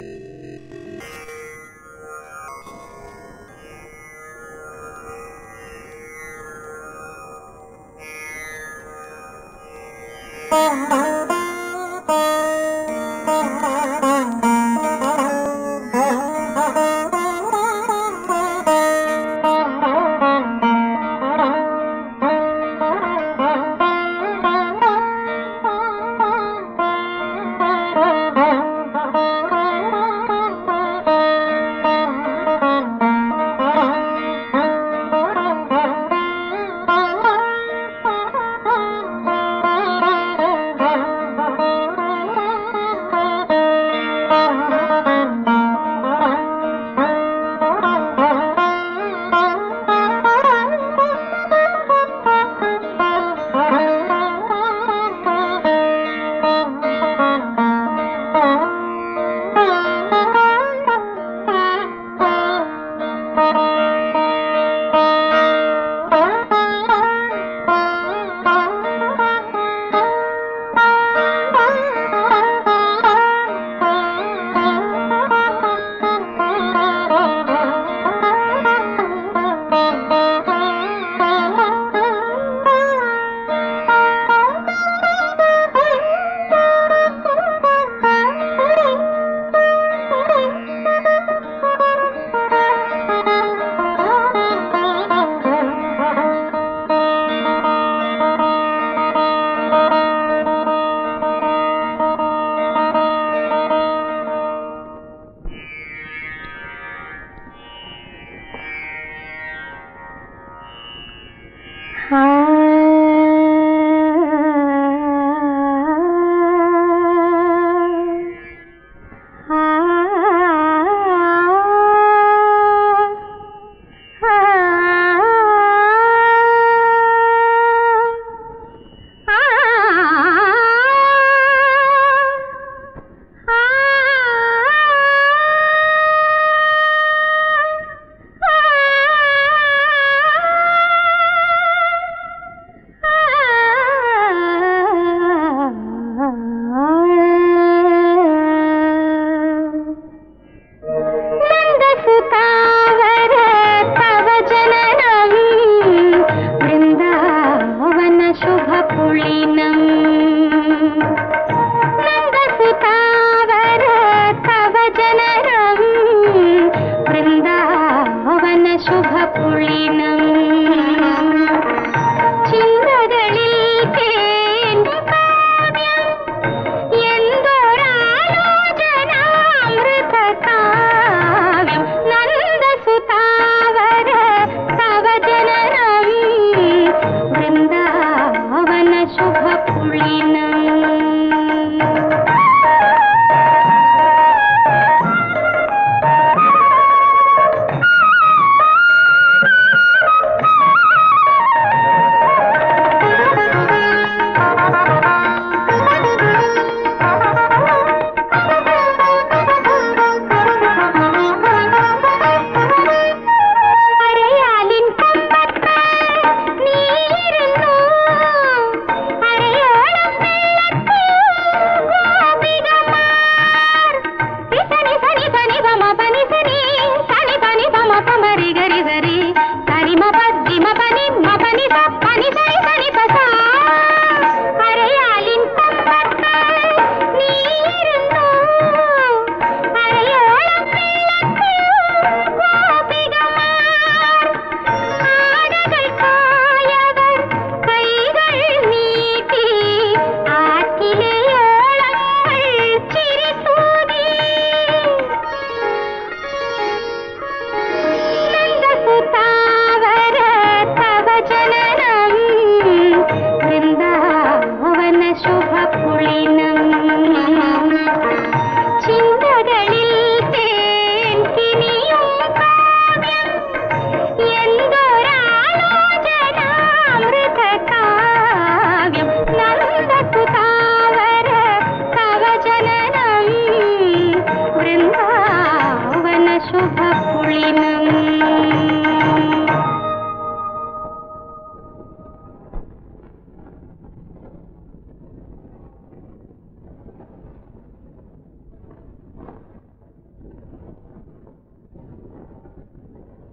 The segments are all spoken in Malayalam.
Thank you.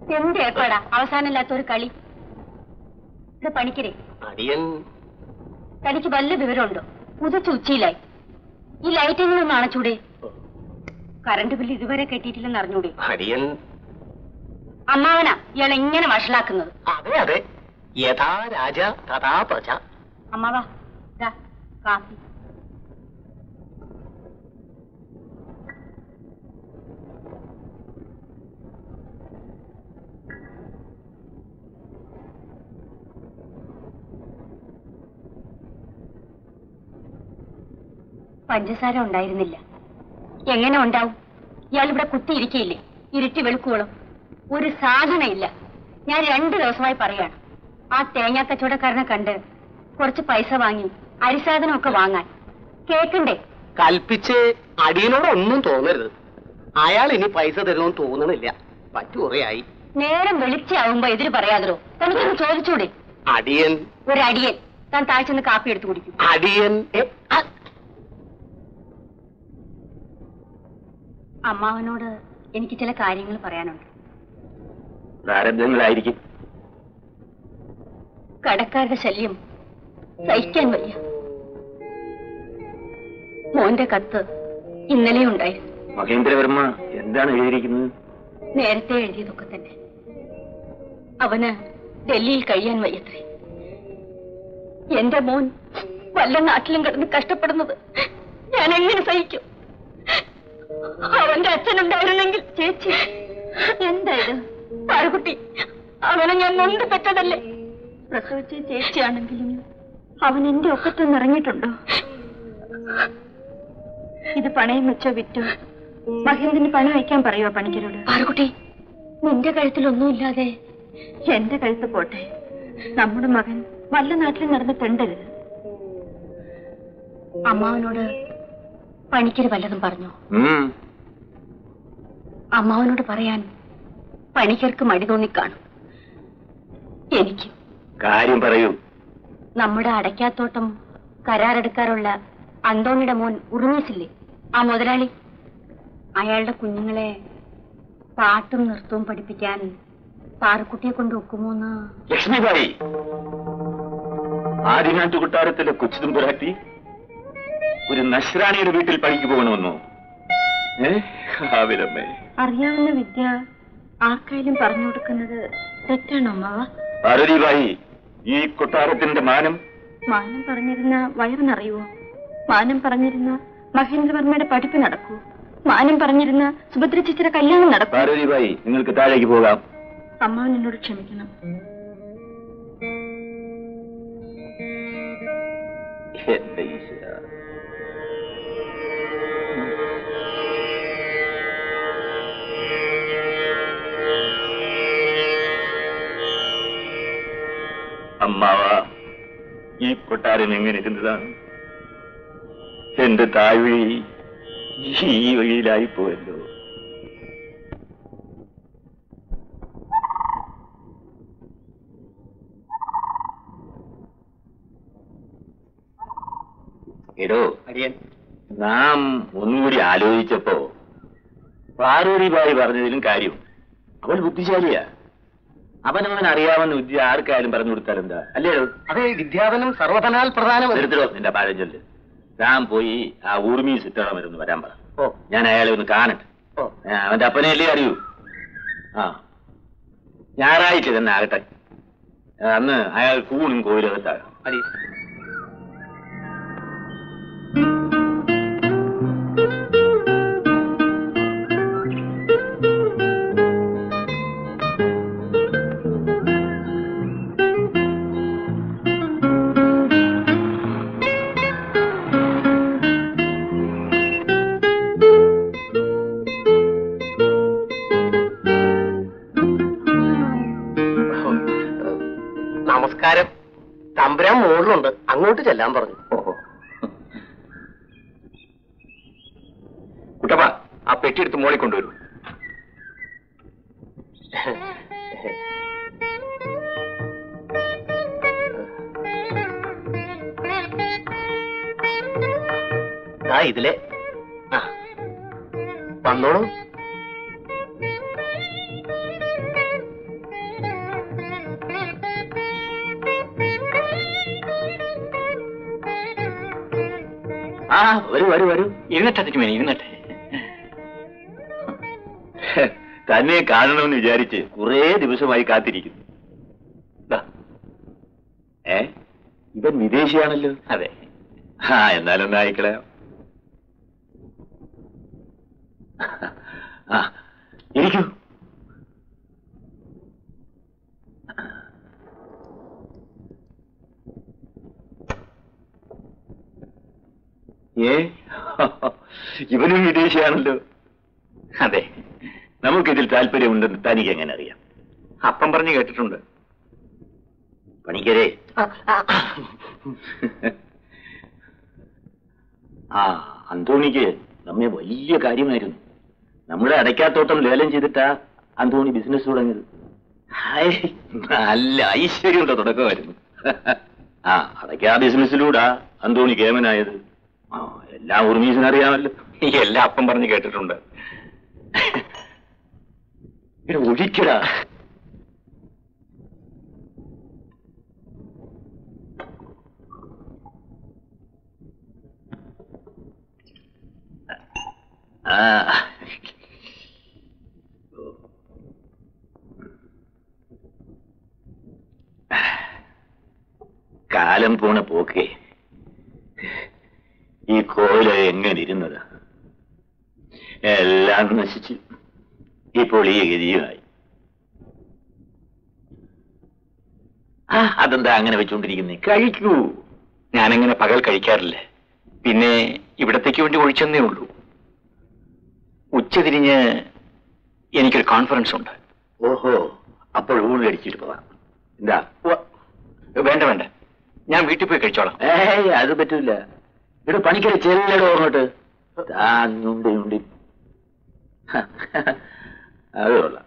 എന്ത് ഏർപ്പാടാ അവസാനമില്ലാത്ത ഒരു കളി ഇത് പണിക്കരെ അടിയൻ തനിക്ക് വല്ല വിവരമുണ്ടോ ഉദിച്ച് ഉച്ചയിലായി ഈ ലൈറ്റെങ്കിലും അണച്ചൂടെ കറണ്ട് ബില്ല് ഇതുവരെ കെട്ടിയിട്ടില്ലെന്ന് അറിഞ്ഞൂടെ അടിയൻ അമ്മാവനാ ഇയാൾ എങ്ങനെ വഷളാക്കുന്നത് അതെ അതെ യഥാ രാജ തഥാ പ്രജ അമ്മാവാ ദാ, കാപ്പി പഞ്ചസാര ഉണ്ടായിരുന്നില്ല എങ്ങനെ ഉണ്ടാവും ഇയാൾ ഇവിടെ കുത്തിയിരിക്കയില്ലേ ഇരുട്ടി വെളുക്കുവോളം ഒരു സാധന ഇല്ല ഞാൻ രണ്ടു ദിവസമായി പറയാണ് ആ തേങ്ങാ കച്ചവടക്കാരനെ കണ്ട് കുറച്ച് പൈസ വാങ്ങി അരിസാധനമൊക്കെ വാങ്ങാൻ കേക്കണ്ടേ കൽപ്പിച്ച് അടിയനോട് ഒന്നും തോന്നരുത് അയാൾ ഇനി പൈസ തരുമെന്ന് തോന്നണില്ല പറ്റുറയായി നേരം വെളിച്ചാവുമ്പോ എതിര് പറയാതോ തനിക്കൊന്ന് ചോദിച്ചൂടെ അടിയൻ ഒരു അടിയൻ താൻ താഴ്ചന്ന് കാപ്പി എടുത്തു കുടിക്കും അടിയൻ എ, അ, അമ്മാവനോട് എനിക്ക് ചില കാര്യങ്ങൾ പറയാനുണ്ട് പ്രാരബ്ധങ്ങളായിരിക്കും കടക്കാരുടെ ശല്യം സഹിക്കാൻ വയ്യ മോന്റെ കത്ത് ഇന്നലെ ഉണ്ടായിരുന്നു മഹേന്ദ്രവർമ്മ എന്താണ് എഴുതിയിരിക്കുന്നത് നേരത്തെ എഴുതിയതൊക്കെ തന്നെ അവന് ഡൽഹിയിൽ കഴിയാൻ വയ്യത്രേ എന്റെ മോൻ വല്ല നാട്ടിലും കിടന്ന് കഷ്ടപ്പെടുന്നത് ഞാൻ എങ്ങനെ സഹിക്കും അവന്റെ അച്ഛനുണ്ടായിരുന്നെങ്കിൽ ചേച്ചി എന്താ ഇത് പാറുകുട്ടി അവനെ ഞാൻ നൊന്ത് പെറ്റതല്ലേ പ്രസവിച്ച ചേച്ചിയാണെങ്കിലും അവൻ എന്റെ ഒക്കത്ത് നിറങ്ങിയിട്ടുണ്ടോ ഇത് പണയം വെച്ചോ വിറ്റോ മഹേന്ദ്രന് പണം വയ്ക്കാൻ പറയുമോ പണിക്കരോട് പാറുകുട്ടി നിന്റെ കഴുത്തിലൊന്നുമില്ലാതെ എന്റെ കഴുത്ത് പോട്ടെ നമ്മുടെ മകൻ വല്ല നാട്ടിൽ നടന്ന് തെണ്ടരുത് അമ്മാവനോട് പണിക്കര് വല്ലതും പറഞ്ഞോ അമ്മാവനോട് പറയാൻ പണിക്കർക്ക് മടി തോന്നിക്കാണും എനിക്ക് കാര്യം പറയൂ നമ്മുടെ അടയ്ക്കാത്തോട്ടം കരാറെടുക്കാറുള്ള അന്തോണിയുടെ മോൻ ഉറുമീസില്ലേ ആ മുതലാളി അയാളുടെ കുഞ്ഞുങ്ങളെ പാട്ടും നൃത്തവും പഠിപ്പിക്കാൻ പാറക്കുട്ടിയെ കൊണ്ട് ഒക്കുമോന്ന് ലക്ഷ്മിബായി ആദിനാട്ടു കൊട്ടാരത്തിലെ കൊച്ചുതും പുരാട്ടി ഒരു നശ്രാണിയുടെ വീട്ടിൽ പണിക്ക് പോകണമെന്നോ ഏ ആവിലമ്മേ അറിയാവുന്ന വിദ്യ ആർക്കായാലും പറഞ്ഞു കൊടുക്കുന്നത് തെറ്റാണോ അമ്മാവ പാർവതിബായി ഈ കൊട്ടാരത്തിന്റെ മാനം മാനം പറഞ്ഞിരുന്ന വയറിനറിയുവോ മാനം പറഞ്ഞിരുന്ന മഹേന്ദ്രവർമ്മയുടെ പഠിപ്പ് നടക്കൂ മാനം പറഞ്ഞിരുന്ന സുഭദ്ര ചേച്ചിയുടെ കല്യാണം നടക്കൂ പാർവതിബായി നിങ്ങൾക്ക് താഴേക്ക് പോകാം അമ്മാവൻ എന്നോട് ക്ഷമിക്കണം എന്റെ ഈശ്വര അമ്മാവ ഈ കൊട്ടാരം എങ്ങനെ ഇരുന്നതാണ് എന്റെ താഴ്വഴി ഈ വഴിയിലായി പോയല്ലോ എടോ അടിയൻ നാം ഒന്നുകൂടി ആലോചിച്ചപ്പോ പാർവതിബായി പറഞ്ഞതിലും കാര്യം അവൾ ബുദ്ധിശാലിയാ അവനവൻ അറിയാവുന്ന വിദ്യ ആർക്കായാലും പറഞ്ഞു കൊടുത്താൽ എന്താ അല്ലേടോ അതെ വിദ്യാധനം സർവധനാൽ പ്രധാനം എടുത്തിടോ നിന്റെ പാരഞ്ചൊല്ല് താൻ പോയി ആ ഊർമി സിറ്റണമെന്ന് വരാൻ പറ ഓ ഞാൻ അയാളെ ഒന്ന് കാണട്ടെ ഓ ആ, അവന്റെ അപ്പനെ അല്ലേ അറിയൂ ആ ഞായറാഴ്ച തന്നെ ആകട്ടെ ആ, അന്ന് അയാൾ കൂണും കോയിലകത്താണ് അടി നമസ്കാരം തമ്പുരാൻ മുകളിലുണ്ട് അങ്ങോട്ട് ചെല്ലാൻ പറഞ്ഞു ഓഹോ കുട്ടപ്പ ആ പെട്ടി എടുത്ത് മോളിൽ കൊണ്ടുവരൂ ആ ഇതിലെ ആ വന്നോളൂ ആ വരൂ വരൂ വരൂ ഇരുന്നട്ടെ തിരുമേനി ഇരുന്നട്ടെ തന്നെ കാണണമെന്ന് വിചാരിച്ച് കുറേ ദിവസമായി കാത്തിരിക്കുന്നു ദാ. ഏ ഇവൻ വിദേശിയാണല്ലോ അതെ ആ എന്നാലൊന്ന് അയക്കളയാം ആ ഇരിക്കൂ ഏ ഇവനും വിദേശിയാണല്ലോ അതെ നമുക്കിതിൽ താല്പര്യമുണ്ടെന്ന് തനിക്ക് എങ്ങനെ അറിയാം അപ്പം പറഞ്ഞു കേട്ടിട്ടുണ്ട് പണിക്കരെ ആ അന്തോണിക്ക് നമ്മെ വലിയ കാര്യമായിരുന്നു നമ്മുടെ അടയ്ക്കാത്തോട്ടം ലേലം ചെയ്തിട്ടാ അന്തോണി ബിസിനസ് തുടങ്ങിയത് ഹായ്, നല്ല ഐശ്വര്യമുള്ള തുടക്കമായിരുന്നു ആ അടയ്ക്കാ ബിസിനസ്സിലൂടാ അന്തോണി കേമനായത് ആ എല്ലാം ഉർമീസിന് അറിയാമല്ലോ ഈ എല്ലാം അപ്പം പറഞ്ഞു കേട്ടിട്ടുണ്ട് ഇത് ഒഴിക്കടാ ആ കാലം പോണ പോക്കേ ഈ കോവില എങ്ങനെ ഇരുന്നതാ എല്ലാം നശിച്ചു ഇപ്പോൾ ഈ ഗതിയുമായി ആ അതെന്താ അങ്ങനെ വെച്ചുകൊണ്ടിരിക്കുന്നേ കഴിക്കൂ ഞാനങ്ങനെ പകൽ കഴിക്കാറില്ല പിന്നെ ഇവിടത്തേക്ക് വേണ്ടി ഒഴിച്ചെന്നേ ഉള്ളൂ ഉച്ചതിരിഞ്ഞ് എനിക്കൊരു കോൺഫറൻസ് ഉണ്ട് ഓഹോ അപ്പോൾ ഊണ് കഴിച്ചിട്ട് പോവാം എന്താ ഉവ്വ. വേണ്ട വേണ്ട ഞാൻ വീട്ടിൽ പോയി കഴിച്ചോളാം ഏയ് അത് പറ്റൂല ഇവിടെ പണിക്കര ചെല്ലടോ അങ്ങോട്ട് താങ്ങുണ്ടി ഉണ്ടി അത് കൊള്ളാം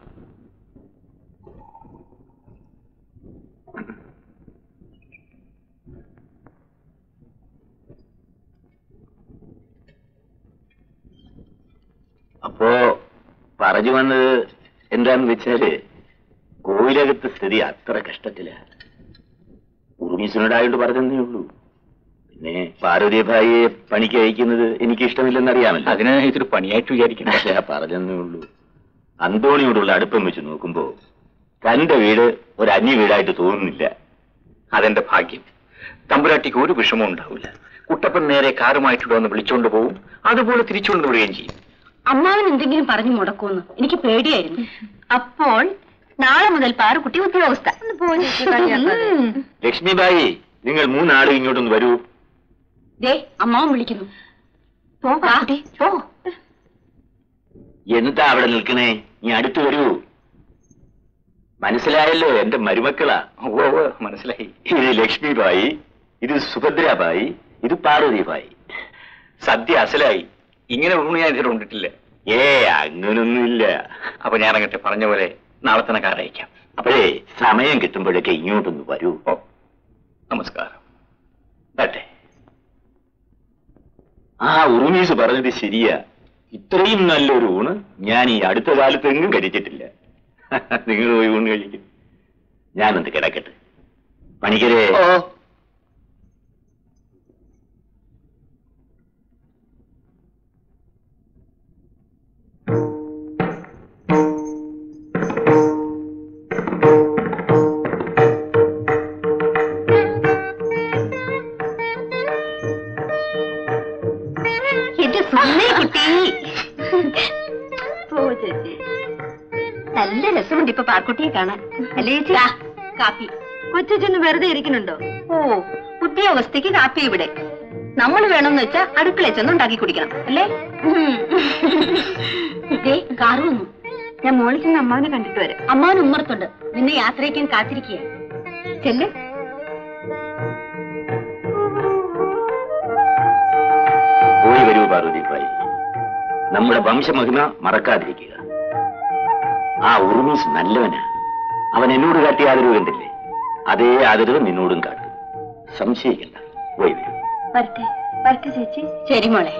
അപ്പോ പറഞ്ഞു വന്നത് എന്താന്ന് വെച്ചാല് കോവിലകത്ത് സ്ഥിതി അത്ര കഷ്ടത്തില ഉറുമീസിനോടായോണ്ട് പറഞ്ഞതേ ഉള്ളൂ പിന്നെ പാർവതിഭായിയെ പണിക്ക് അയക്കുന്നത് എനിക്ക് ഇഷ്ടമില്ലെന്നറിയാമല്ലോ അതിന് ഇതൊരു പണിയായിട്ട് വിചാരിക്കണം അല്ല പറഞ്ഞതേ ഉള്ളൂ അന്തോണിയോടുള്ള അടുപ്പം വെച്ച് നോക്കുമ്പോ തന്റെ വീട് ഒരു അന്യ വീടായിട്ട് തോന്നുന്നില്ല അതെന്റെ ഭാഗ്യം തമ്പുരാട്ടിക്ക് ഒരു വിഷമവും ഉണ്ടാവില്ല കുട്ടപ്പൻ നേരെ കാറുമായിട്ട് വന്ന് വിളിച്ചോണ്ട് പോവും അതുപോലെ തിരിച്ചുകൊണ്ട് വിടുകയും ചെയ്യും അമ്മാവൻ എന്തെങ്കിലും പറഞ്ഞു മുടക്കുമെന്ന് എനിക്ക് പേടിയായിരുന്നു അപ്പോൾ നാളെ മുതൽ പാറുകുട്ടി ഉദ്യോഗസ്ഥ ഉം. ലക്ഷ്മിബായി നിങ്ങൾ മൂന്നാളും ഇങ്ങോട്ടൊന്ന് വരൂ ദേ അമ്മാവൻ വിളിക്കുന്നു പോ പാറുകുട്ടി പോ എന്താ അവിടെ നിൽക്കണേ നീ അടുത്ത് വരൂ മനസ്സിലായല്ലോ എന്റെ മരുമക്കളാ ഉവ്വ് ഉവ്വ്, മനസ്സിലായി ഇത് ലക്ഷ്മിബായി ഇത് സുഭദ്രാബായി ഇത് പാർവതിബായി സദ്യ അസലായി ഇങ്ങനെ ഊണ് ഞാൻ ഇതുവരെ ഉണ്ടിട്ടില്ല ഏ അങ്ങനൊന്നുമില്ല അപ്പൊ ഞാൻ അങ്ങോട്ട് പറഞ്ഞ പോലെ നാളെ തന്നെ കാർ അയക്കാം അപ്പോഴേ സമയം കിട്ടുമ്പോഴൊക്കെ ഇങ്ങോട്ടൊന്ന് വരൂ ഓ നമസ്കാരം വരട്ടെ ആ ഉറുമീസ് പറഞ്ഞത് ശരിയാ ഇത്രയും നല്ലൊരു ഊണ് ഞാൻ ഈ അടുത്ത കാലത്ത് എങ്ങും കഴിച്ചിട്ടില്ല നിങ്ങൾ പോയി ഊണ് കഴിക്കും ഞാനൊന്ന് കിടക്കട്ടെ പണിക്കരെ എന്റെ സുന്ദരി കുട്ടി പോ ചേച്ചി നല്ല രസമുണ്ട് ഇപ്പൊ പാർക്കുട്ടിയെ കാണാൻ അല്ലേ ചേച്ചി കാപ്പി കൊച്ചു വെറുതെ ഇരിക്കുന്നുണ്ടോ ഓ പുതിയ അവസ്ഥയ്ക്ക് കാപ്പി ഇവിടെ നമ്മൾ വേണമെന്ന് വെച്ചാ അടുക്കളയിൽ ചെന്ന് ഉണ്ടാക്കി കുടിക്കണം അല്ലേ ദേ കാറ് വന്നു ഞാൻ മോളിൽ ചെന്ന് അമ്മാവനെ കണ്ടിട്ട് വരാം അമ്മാവൻ ഉമ്മറത്തുണ്ട് നിന്നെ യാത്രയ്ക്കാൻ കാത്തിരിക്കുക ചെല്ല് പോയി വരൂ പാർവതിഭായി നമ്മുടെ വംശമഹിമ മറക്കാതിരിക്കുക ആ ഉറുമീസ് നല്ലവനാ അവൻ എന്നോട് കാട്ടിയ ആദരവ് കണ്ടില്ലേ അതേ ആദരവ് നിന്നോടും കാട്ടും സംശയിക്കണ്ട പോയി വരൂ വരട്ടെ വരട്ടെ ചേച്ചി ശരി മോളെ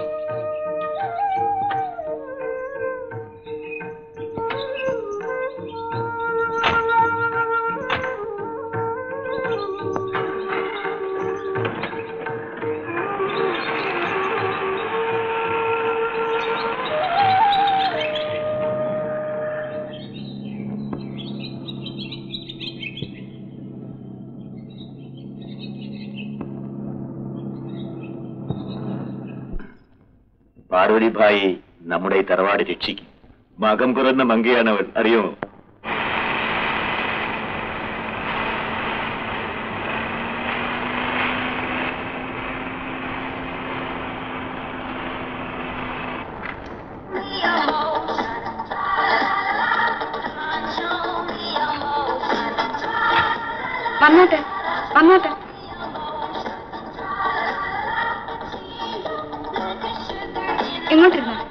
പാർവതിഭായി നമ്മുടെ ഈ തറവാട് രക്ഷിക്കും മകം പിറന്ന മങ്കയാണ് അവൾ അറിയുമോ വന്നോട്ടെ വന്നോട്ടെ ഇങ്ങോട്ടിരുന്നോ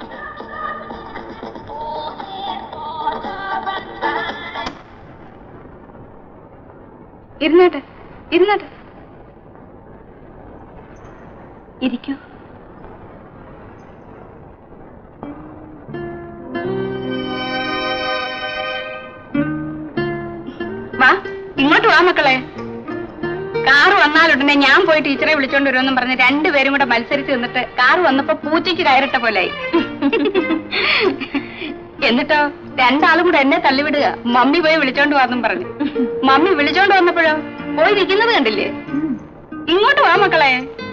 ഇരുന്നോട്ടെ ഇരുന്നോട്ടെ ഇരിക്കൂ വാ ഇങ്ങോട്ട് വാ മക്കളെ കാറ് വന്നാലുടനെ ഞാൻ പോയി ടീച്ചറെ വിളിച്ചോണ്ട് വരുമെന്നും പറഞ്ഞ് രണ്ടുപേരും കൂടെ മത്സരിച്ച് നിന്നിട്ട് കാറ് വന്നപ്പോ പൂച്ചയ്ക്ക് കയറിട്ട പോലായി എന്നിട്ടോ രണ്ടാളും കൂടെ എന്നെ തള്ളിവിടുക മമ്മി പോയി വിളിച്ചോണ്ട് വന്നും പറഞ്ഞു മമ്മി വിളിച്ചോണ്ട് വന്നപ്പോഴോ പോയി ഇരിക്കുന്നത് കണ്ടില്ലേ ഇങ്ങോട്ട് വാ മക്കളെ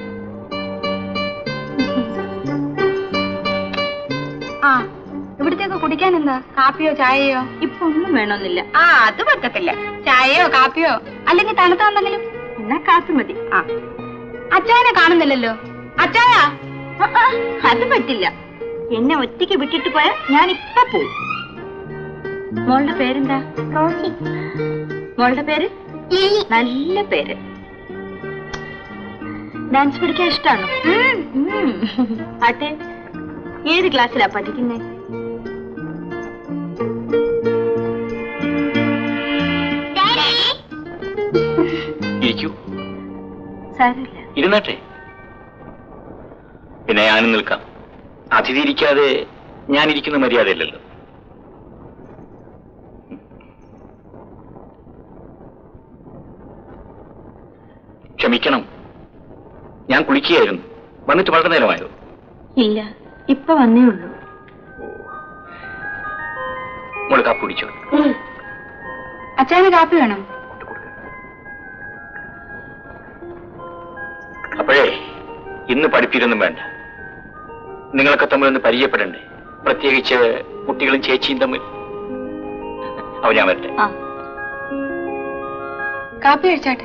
ആ ഇവിടത്തേക്ക് കുടിക്കാൻ എന്താ കാപ്പിയോ ചായയോ ഇപ്പൊ ഒന്നും വേണമെന്നില്ല ആ അത് പറ്റത്തില്ല ചായയോ കാപ്പിയോ അല്ലെങ്കിൽ തണുത്ത എന്തെങ്കിലും എന്നാ കാപ്പി മതി ആ അച്ചായനെ കാണുന്നില്ലല്ലോ അച്ചായ ആ, ആ, അത് പറ്റില്ല എന്നെ ഒറ്റയ്ക്ക് വിട്ടിട്ട് പോയ ഞാൻ ഇപ്പൊ പോവും മോളുടെ പേരെന്താ റോസി മോളുടെ പേര് നല്ല പേര് ഡാൻസ് പഠിക്കാൻ ഇഷ്ടമാണോ ആട്ടെ ഏത് ക്ലാസ്സിലാ പഠിക്കുന്നേ ഇരിക്കൂ സാരമില്ല ഇരുന്നട്ടെ പിന്നെ ഞാനും നിൽക്കാം അതിഥി ഇരിക്കാതെ ഞാൻ ഇരിക്കുന്ന മര്യാദയില്ലല്ലോ ക്ഷമിക്കണം ഞാൻ കുളിക്കുകയായിരുന്നു വന്നിട്ട് വളരെ നേരമായോ ഇല്ല ഇപ്പൊ വന്നേ ഉള്ളൂ മോള് കാപ്പ് കുടിച്ചോ അച്ചായന് കാപ്പി വേണം അപ്പോഴേ ഇന്ന് പഠിപ്പിക്കൊന്നും വേണ്ട നിങ്ങളൊക്കെ തമ്മിൽ ഒന്ന് പരിചയപ്പെടണ്ടേ പ്രത്യേകിച്ച് കുട്ടികളും ചേച്ചിയും തമ്മിൽ അവ ഞാൻ വരട്ടെ ആ കാപ്പി കഴിച്ചാട്ടെ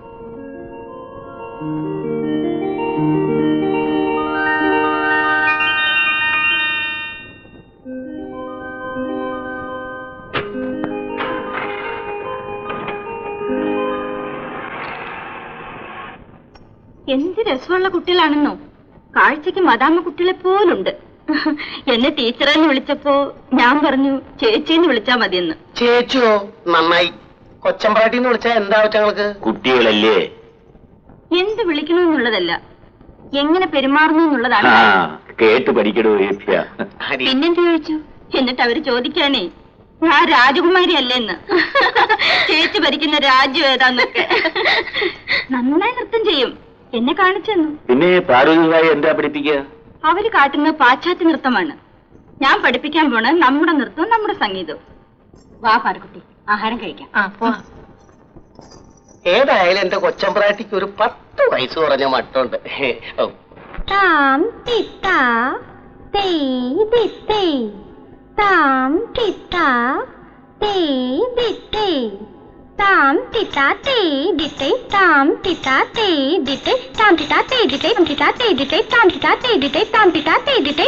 എന്ത് രസമുള്ള കുട്ടികളാണെന്നോ കാഴ്ചക്ക് മദാമ്മ കുട്ടികളെ പോലുണ്ട് എന്നെ ടീച്ചറെന്ന് വിളിച്ചപ്പോ ഞാൻ പറഞ്ഞു ചേച്ചിന്ന് വിളിച്ചാ മതിയെന്ന് ചേച്ചിയോ നന്നായി കൊച്ചമ്പ്രാട്ടിന്ന് വിളിച്ചാ എന്താ ഞങ്ങൾക്ക് കുട്ടികളല്ലേ എന്ത് വിളിക്കണമെന്നുള്ളതല്ല എങ്ങനെ പെരുമാറുന്നു എന്നുള്ളതാണ് ആ കേട്ട് പഠിക്കടോ ഏഭ്യ പിന്നെന്ത് ചോദിച്ചു എന്നിട്ട് അവര് ചോദിക്കാനേ ഞാൻ രാജകുമാരി അല്ലേന്ന് ചേച്ചി ഭരിക്കുന്ന രാജ്യം ഏതാന്നൊക്കെ നന്നായി നൃത്തം ചെയ്യും എന്നെ കാണിച്ചു തന്നു പിന്നെ പാർവതിഭായി എന്താ പഠിപ്പിക്കുക അവര് കാട്ടുന്ന പാശ്ചാത്യ നൃത്തമാണ് ഞാൻ പഠിപ്പിക്കാൻ പോണ നമ്മുടെ നൃത്തവും നമ്മുടെ സംഗീതവും വാ പാറക്കുട്ടി ആഹാരം കഴിക്കാം ആ പോ ഏതായാലും എന്റെ കൊച്ചമ്പ്രാട്ടിക്ക് ഒരു പത്ത് വയസ്സ് കുറഞ്ഞ മട്ടുണ്ട് ഓ, താം തിത്ത തേ ദിത്തേ താം തിത്ത തേ ദിത്തേ താം തിത്ത തേ ദിത്തേ താം തിത്ത തേ ദിത്തേ താം തിത്ത തേ ദിത്തേ താം തിത്ത തേ ദിത്തേ താം തിത്ത തേ ദിത്തേ താം തിത്ത തേ ദിത്തേ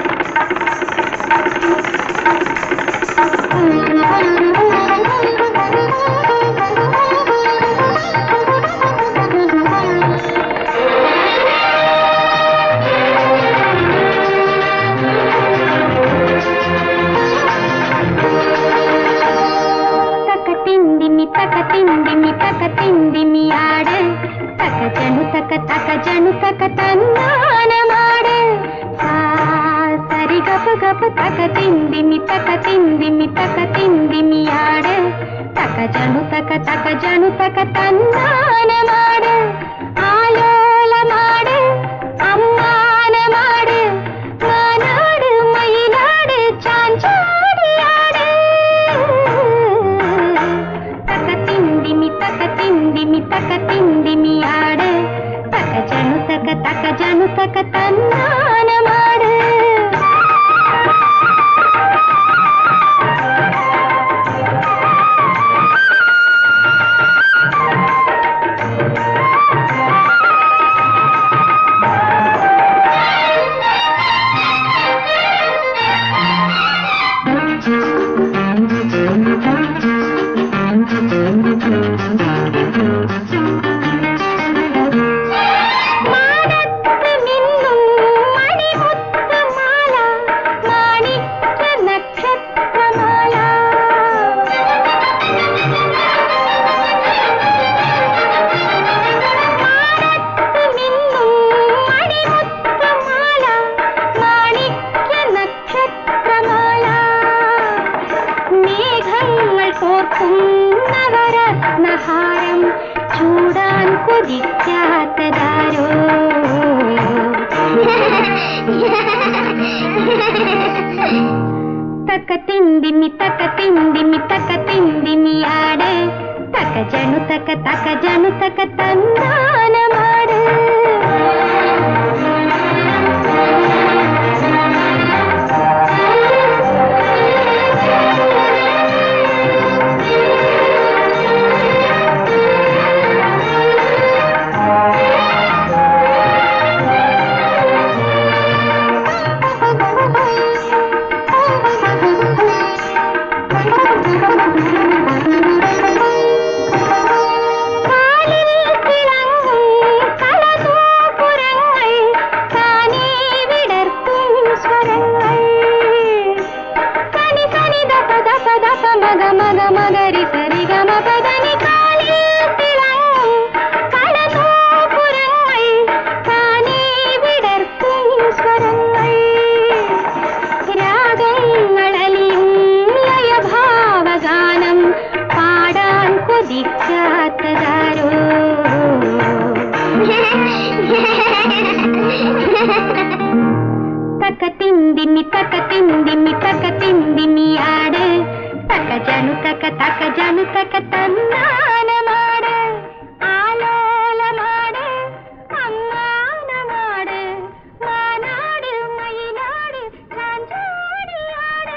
തക തിന്തിമി തക തിന്തിമി തക തിന്തിമി ആട് തക ജണു തക തക ജണു തക തന്നാനമാട് സാ സരി ഗപ ഗപ തക തിന്തിമി തക തിന്തിമി തക തിന്തിമി ആട് തക ജണു തക തക ജണു തക തന്നാനമാട് ആലോലമാട് അമ്മാനമാട് മാനാട് മയിലാട് ചാഞ്ചാടിയാട് തക തിന്തിമി തക തിന്തിമി തക തിന്തിമി ആട് തക ജണു തക തക ജണു തക തന്നാനമാട് കൊതിക്കാത്തതാരോ തക്ക തിന്തിമി തക്ക തിന്തിമി തക്ക തിന്തിമിയാട് തക്ക ജണു തക്ക തക്ക ജണു തക്ക തന്നാനമാട് കാലിൽ തിളങ്ങും കളനൂപുരങ്ങൾ, താനേ വിടർത്തും സ്വരങ്ങൾ. സനി സനി ദപ ദപ ദപ മഗ മഗ മഗരി സരി ഗമ പദനി കാലിൽ തിളങ്ങും കളനൂപുരങ്ങൾ, താനേ വിടർത്തും സ്വരങ്ങൾ. രാഗങ്ങളലിയും ലയഭാവഗാനം പാടാൻ കൊതിക്കാത്തതാരോ തക്ക തിന്തിമി തക്ക തിന്തിമി തക്ക തിന്തിമിയാട് തക്ക ജനു തക്ക തക്ക ജനു തക്ക തന്നാനമാട് ആലോലമാട് അമ്മാനമാട് മാനാട് മയിലാട് ചാഞ്ചാടിയാട്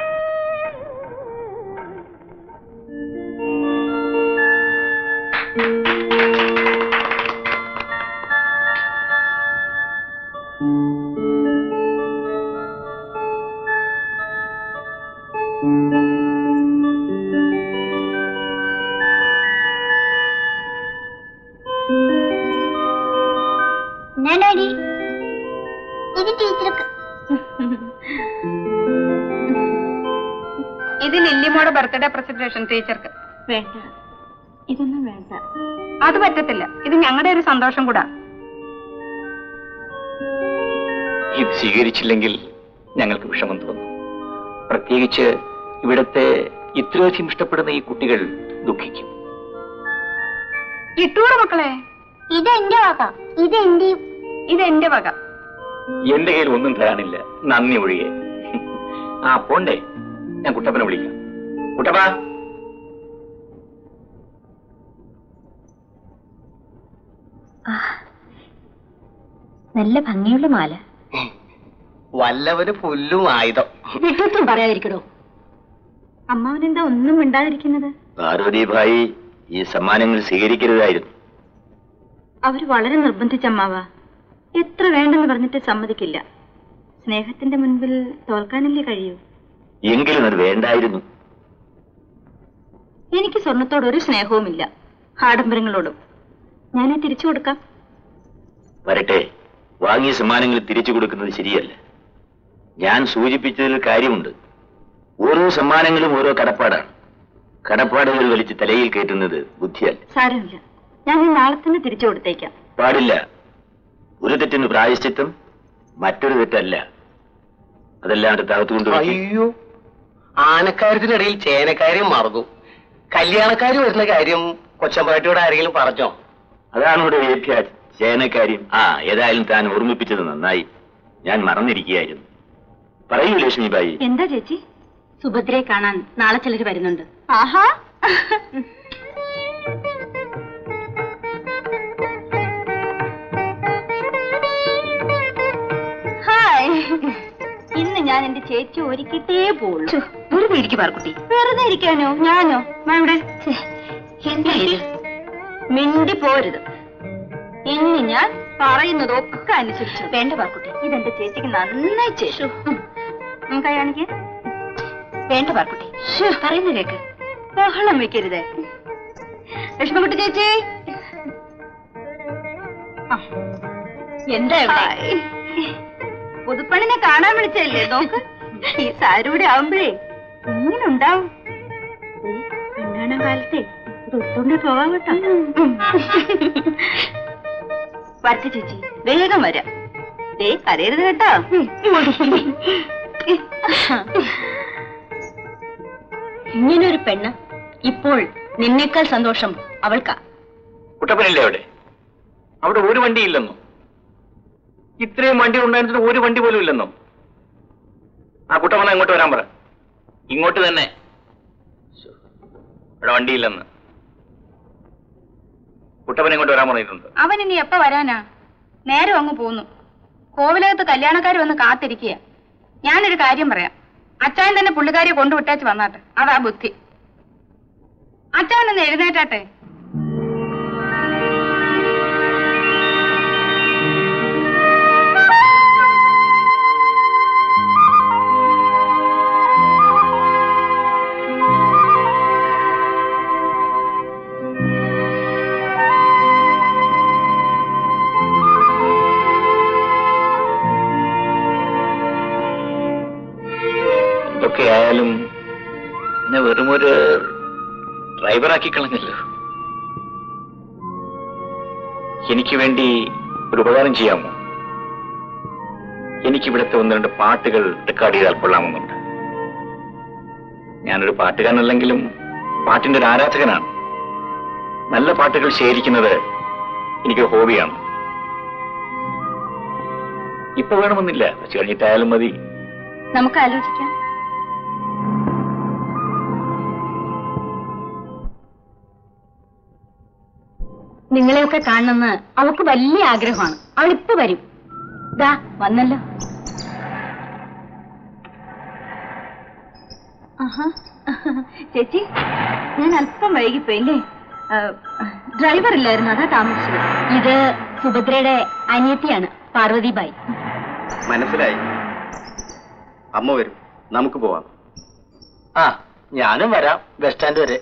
ഞാനാടി ഇത് ടീച്ചർക്ക് ഇത് ലില്ലിമോടെ ബർത്ത്ഡേ പ്രസന്റേഷൻ ടീച്ചർക്ക് വേണ്ട ഇതൊന്നും വേണ്ട അത് പറ്റത്തില്ല ഇത് ഞങ്ങളുടെ ഒരു സന്തോഷം കൂടാ ഇത് സ്വീകരിച്ചില്ലെങ്കിൽ ഞങ്ങൾക്ക് വിഷമം തോന്നും പ്രത്യേകിച്ച് ഇവിടത്തെ ഇത്രയധികം ഇഷ്ടപ്പെടുന്ന ഈ കുട്ടികൾ ദുഃഖിക്കും ഇട്ടൂടെ മക്കളെ ഇത് എന്റെ വക ഇത് എന്റെ ഇത് എന്റെ വക എന്റെ കയ്യിൽ ഒന്നും തരാനില്ല നന്ദി ഒഴികെ ആ പോണ്ടേ ഞാൻ കുട്ടപ്പനെ വിളിക്കാം കുട്ടപ്പ നല്ല ഭംഗിയുള്ള മാല വല്ലവന് പുല്ലും ആയുധം വിട്ടിട്ടും പറയാതിരിക്കടോ അമ്മാവനെന്താ ഒന്നും മിണ്ടാതിരിക്കുന്നത് പാർവതി ഭായി ഈ സമ്മാനങ്ങൾ സ്വീകരിക്കരുതായിരുന്നു അവര് വളരെ നിർബന്ധിച്ചമ്മാവ എത്ര വേണ്ടെന്ന് പറഞ്ഞിട്ട് സമ്മതിക്കില്ല സ്നേഹത്തിന്റെ മുൻപിൽ തോൽക്കാനല്ലേ കഴിയൂ എങ്കിലും അത് വേണ്ടായിരുന്നു എനിക്ക് സ്വർണത്തോട് ഒരു സ്നേഹവുമില്ല ആഡംബരങ്ങളോടും ഞാനെ തിരിച്ചു കൊടുക്കാം വരട്ടെ വാങ്ങിയ സമ്മാനങ്ങൾ തിരിച്ചു കൊടുക്കുന്നത് ശരിയല്ല ഞാൻ സൂചിപ്പിച്ചതിൽ കാര്യമുണ്ട് ഓരോ സമ്മാനങ്ങളും ഓരോ കടപ്പാടാണ് കടപ്പാടുകൾ വലിച്ച് തലയിൽ കയറ്റുന്നത് ബുദ്ധിയല്ല സാരമില്ല ഞാൻ ഈ നാളെ തന്നെ തിരിച്ചു കൊടുത്തേക്കാം പാടില്ല ഒരു തെറ്റിന് പ്രായശ്ചിത്തം മറ്റൊരു തെറ്റല്ല അതെല്ലാം തകർത്തുകൊണ്ട് അയ്യോ ആനക്കാര്യത്തിനിടയിൽ ചേനക്കാര്യം മറന്നു കല്യാണക്കാര് വരുന്ന കാര്യം കൊച്ചമ്പാട്ടിയോട് ആരെങ്കിലും പറഞ്ഞോ അതാണ് ഇവിടെ വേദ്യ ചേനക്കാര്യം ആ ഏതായാലും താൻ ഓർമ്മിപ്പിച്ചത് നന്നായി ഞാൻ മറന്നിരിക്കുകയായിരുന്നു പറയൂ ലക്ഷ്മിബായി എന്താ ചേച്ചി സുഭദ്രയെ കാണാൻ നാളെ ചിലര് വരുന്നുണ്ട് ആഹാ ഹായ് ഇന്ന് ഞാൻ എന്റെ ചേച്ചി ഒരുക്കിട്ടേ പോളൂ ഒരു പേടിക്ക് പാർക്കുട്ടി വെറുതെ ഇരിക്കാനോ ഞാനോ ഇവിടെ എന്താ ഇത് മിണ്ടി പോരുത് ഇനി ഞാൻ പറയുന്നതൊക്കെ അനുസരിച്ചു വേണ്ട പാർക്കുട്ടി ഇതെന്റെ ചേച്ചിക്ക് നന്നായി ചേച്ചു കൈ കാണിക്കേ വേണ്ട പാർക്കുട്ടി പറയുന്ന കേക്ക് ബഹളം വെക്കരുതേ ലക്ഷ്മക്കുട്ടി ചേച്ചി ആ, എന്താ ഇവിടെ പുതുപ്പണിനെ കാണാൻ വിളിച്ചല്ലേ നോക്ക് ഈ സാരൂടെ ആവുമ്പഴേ ഇങ്ങനെ ഉണ്ടാവും പെണ്ണാണ കാലത്തെ ഇത് എടുത്തോണ്ട് പോവാൻ കേട്ടോ വരട്ടെ ചേച്ചി വേഗം വരാം ദേ കരയരുത് കേട്ടോ ഇങ്ങനൊരു പെണ്ണ് ഇപ്പോൾ നിന്നേക്കാൾ സന്തോഷം അവൾക്കാ കുട്ടപ്പനല്ലേ അവിടെ അവിടെ ഒരു വണ്ടി ഇല്ലെന്നോ ഇത്രയും വണ്ടി ഉണ്ടായിരുന്നിട്ട് ഒരു വണ്ടി പോലും ഇല്ലെന്നോ ആ കുട്ടമ്മ ഇങ്ങോട്ട് വരാൻ പറ ഇങ്ങോട്ട് തന്നെ ശ്ശോ, ഇവിടെ വണ്ടിയില്ലെന്ന് കുട്ടപ്പനെ ഇങ്ങോട്ട് വരാൻ പറഞ്ഞിട്ടുണ്ട് അവൻ ഇനി എപ്പ വരാനാ നേരെ അങ്ങ് പോന്നു കോവിലകത്ത് കല്യാണക്കാർ വന്ന് കാത്തിരിക്കുക ഞാനൊരു കാര്യം പറയാം അച്ചായൻ തന്നെ പുള്ളിക്കാരിയെ കൊണ്ടുവിട്ടേച്ച് വന്നാട്ടെ അതാ ബുദ്ധി അച്ചായൻ ഒന്ന് എഴുന്നേറ്റാട്ടെ എന്തൊക്കെ ആയാലും എന്നെ വെറും ഒരു ഡ്രൈവറാക്കി കളഞ്ഞല്ലോ എനിക്ക് വേണ്ടി ഒരു ഉപകാരം ചെയ്യാമോ എനിക്കിവിടുത്തെ ഒന്ന് രണ്ട് പാട്ടുകൾ റെക്കോർഡ് ചെയ്താൽ കൊള്ളാമെന്നുണ്ട് ഞാനൊരു പാട്ടുകാരനല്ലെങ്കിലും പാട്ടിന്റെ ഒരു ആരാധകനാണ് നല്ല പാട്ടുകൾ ശേഖരിക്കുന്നത് എനിക്ക് ഹോബിയാണ് ഇപ്പൊ വേണമെന്നില്ല വെച്ച് കഴിഞ്ഞിട്ടായാലും മതി നമുക്ക് ആലോചിക്കാം നിങ്ങളെയൊക്കെ കാണണമെന്ന് അവൾക്ക് വലിയ ആഗ്രഹമാണ് അവൾ ഇപ്പൊ വരും ദാ വന്നല്ലോ ആഹാ. ചേച്ചി ഞാൻ അല്പം വൈകിപ്പോയില്ലേ ഡ്രൈവർ ഇല്ലായിരുന്നു അതാ താമസിച്ചത് ഇത് സുഭദ്രയുടെ അനിയത്തിയാണ് പാർവതിബായി മനസ്സിലായി അമ്മ വരും നമുക്ക് പോവാം ആ ഞാനും വരാം ബസ് സ്റ്റാൻഡ് വരെ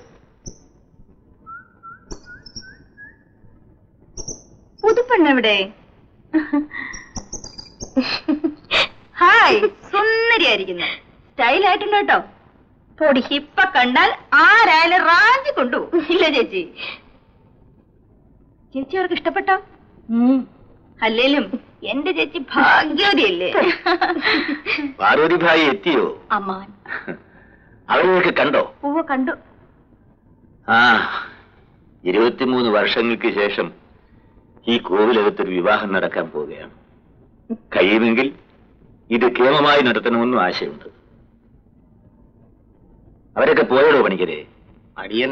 പുതുപ്പെണ്ണെവിടെ ഹായ് സുന്ദരിയായിരിക്കുന്നു സ്റ്റൈലായിട്ടുണ്ട് കേട്ടോ പൊടി ഇപ്പൊ കണ്ടാൽ ആരായാലും റാഞ്ചി കൊണ്ടുപോകും ഇല്ല ചേച്ചി ചേച്ചി അവർക്ക് ഇഷ്ടപ്പെട്ടോ അല്ലേലും എന്റെ ചേച്ചി ഭാഗ്യവതിയല്ലേ പാർവതി ഭായി എത്തിയോ അമ്മാവൻ അവരെയൊക്കെ കണ്ടോ പൂവ കണ്ടു ആ ഇരുപത്തിമൂന്ന് വർഷങ്ങൾക്ക് ശേഷം ഈ കോവിലകത്തൊരു വിവാഹം നടക്കാൻ പോവുകയാണ് കഴിയുമെങ്കിൽ ഇത് കേമമായി നടത്തണമെന്നും ആശയമുണ്ട് അവരൊക്കെ പോയടോ പണിക്കരെ അടിയൻ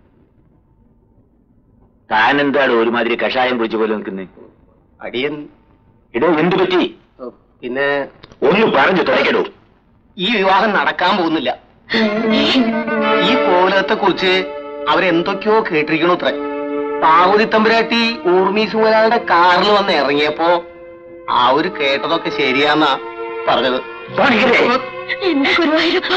താൻ എന്താണ് ഒരുമാതിരി കഷായം കുടിച്ച പോലെ നിൽക്കുന്നേ അടിയൻ ഇടോ എന്തു പറ്റി ഏഹ്, പിന്നെ ഒന്ന് പറഞ്ഞു തുറയ്ക്കടോ ഈ വിവാഹം നടക്കാൻ പോകുന്നില്ല ഈ കോലത്തെ കുറിച്ച് അവരെന്തൊക്കെയോ കേട്ടിരിക്കണു അത്ര പാർവതി തമ്പുരാട്ടി ഊർമി സുമലാളുടെ കാറിൽ വന്ന് ഇറങ്ങിയപ്പോ ആ ഒരു കേട്ടതൊക്കെ ശരിയാന്നാ പറഞ്ഞത് പണിക്കരെ എന്റെ ഗുരുവായൂരപ്പ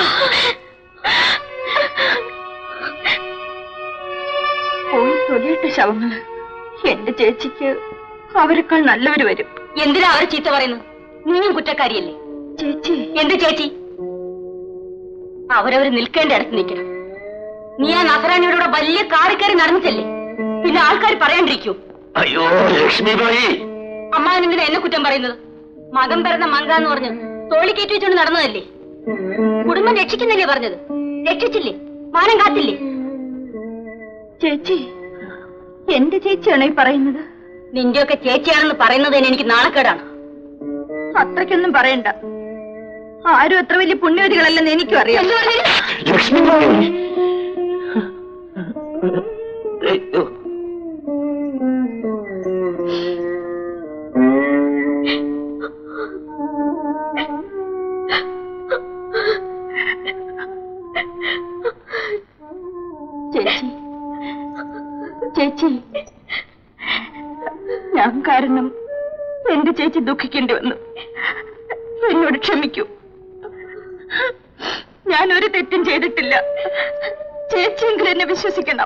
പോയി തൊലിയിട്ട ശവങ്ങള് എന്റെ ചേച്ചിക്ക് അവരെക്കാൾ നല്ലവര് വരും എന്തിനാ അവർ ചീത്ത പറയുന്നത് നീയും കുറ്റക്കാരിയല്ലേ ചേച്ചി എന്ത് ചേച്ചി അവരവര് നിൽക്കേണ്ട ഇടത്ത് നിൽക്കണം നീ ആ നസറാണിയോടെ വലിയ കാറി കയറി നടന്നിട്ടല്ലേ പിന്നെ ആൾക്കാർ പറയാണ്ടിരിക്കൂ അയ്യോ ലക്ഷ്മിബായി അമ്മാവൻ എന്തിനാ എന്നെ കുറ്റം പറയുന്നത് മകൻ പിറന്ന മങ്ക എന്ന് പറഞ്ഞ് തോളി കയറ്റി വെച്ചുകൊണ്ട് നടന്നതല്ലേ കുടുംബം രക്ഷിക്കുന്നല്ലേ പറഞ്ഞത് രക്ഷിച്ചില്ലേ മാനം കാത്തില്ലേ ചേച്ചി എന്റെ ചേച്ചിയാണോ ഈ പറയുന്നത് നിന്റെയൊക്കെ ചേച്ചിയാണെന്ന് പറയുന്നത് തന്നെ എനിക്ക് നാണക്കേടാണ് അത്രയ്ക്കൊന്നും പറയണ്ട ആരും അത്ര വലിയ പുണ്യവതികളല്ലെന്ന് എനിക്കും അറിയാം ലക്ഷ്മിബായി അയ്യോ ചേച്ചി ചേച്ചി ഞാൻ കാരണം എന്റെ ചേച്ചി ദുഃഖിക്കേണ്ടി വന്നു എന്നോട് ക്ഷമിക്കൂ ഞാൻ ഒരു തെറ്റും ചെയ്തിട്ടില്ല ചേച്ചിയെങ്കിലും എന്നെ വിശ്വസിക്കണം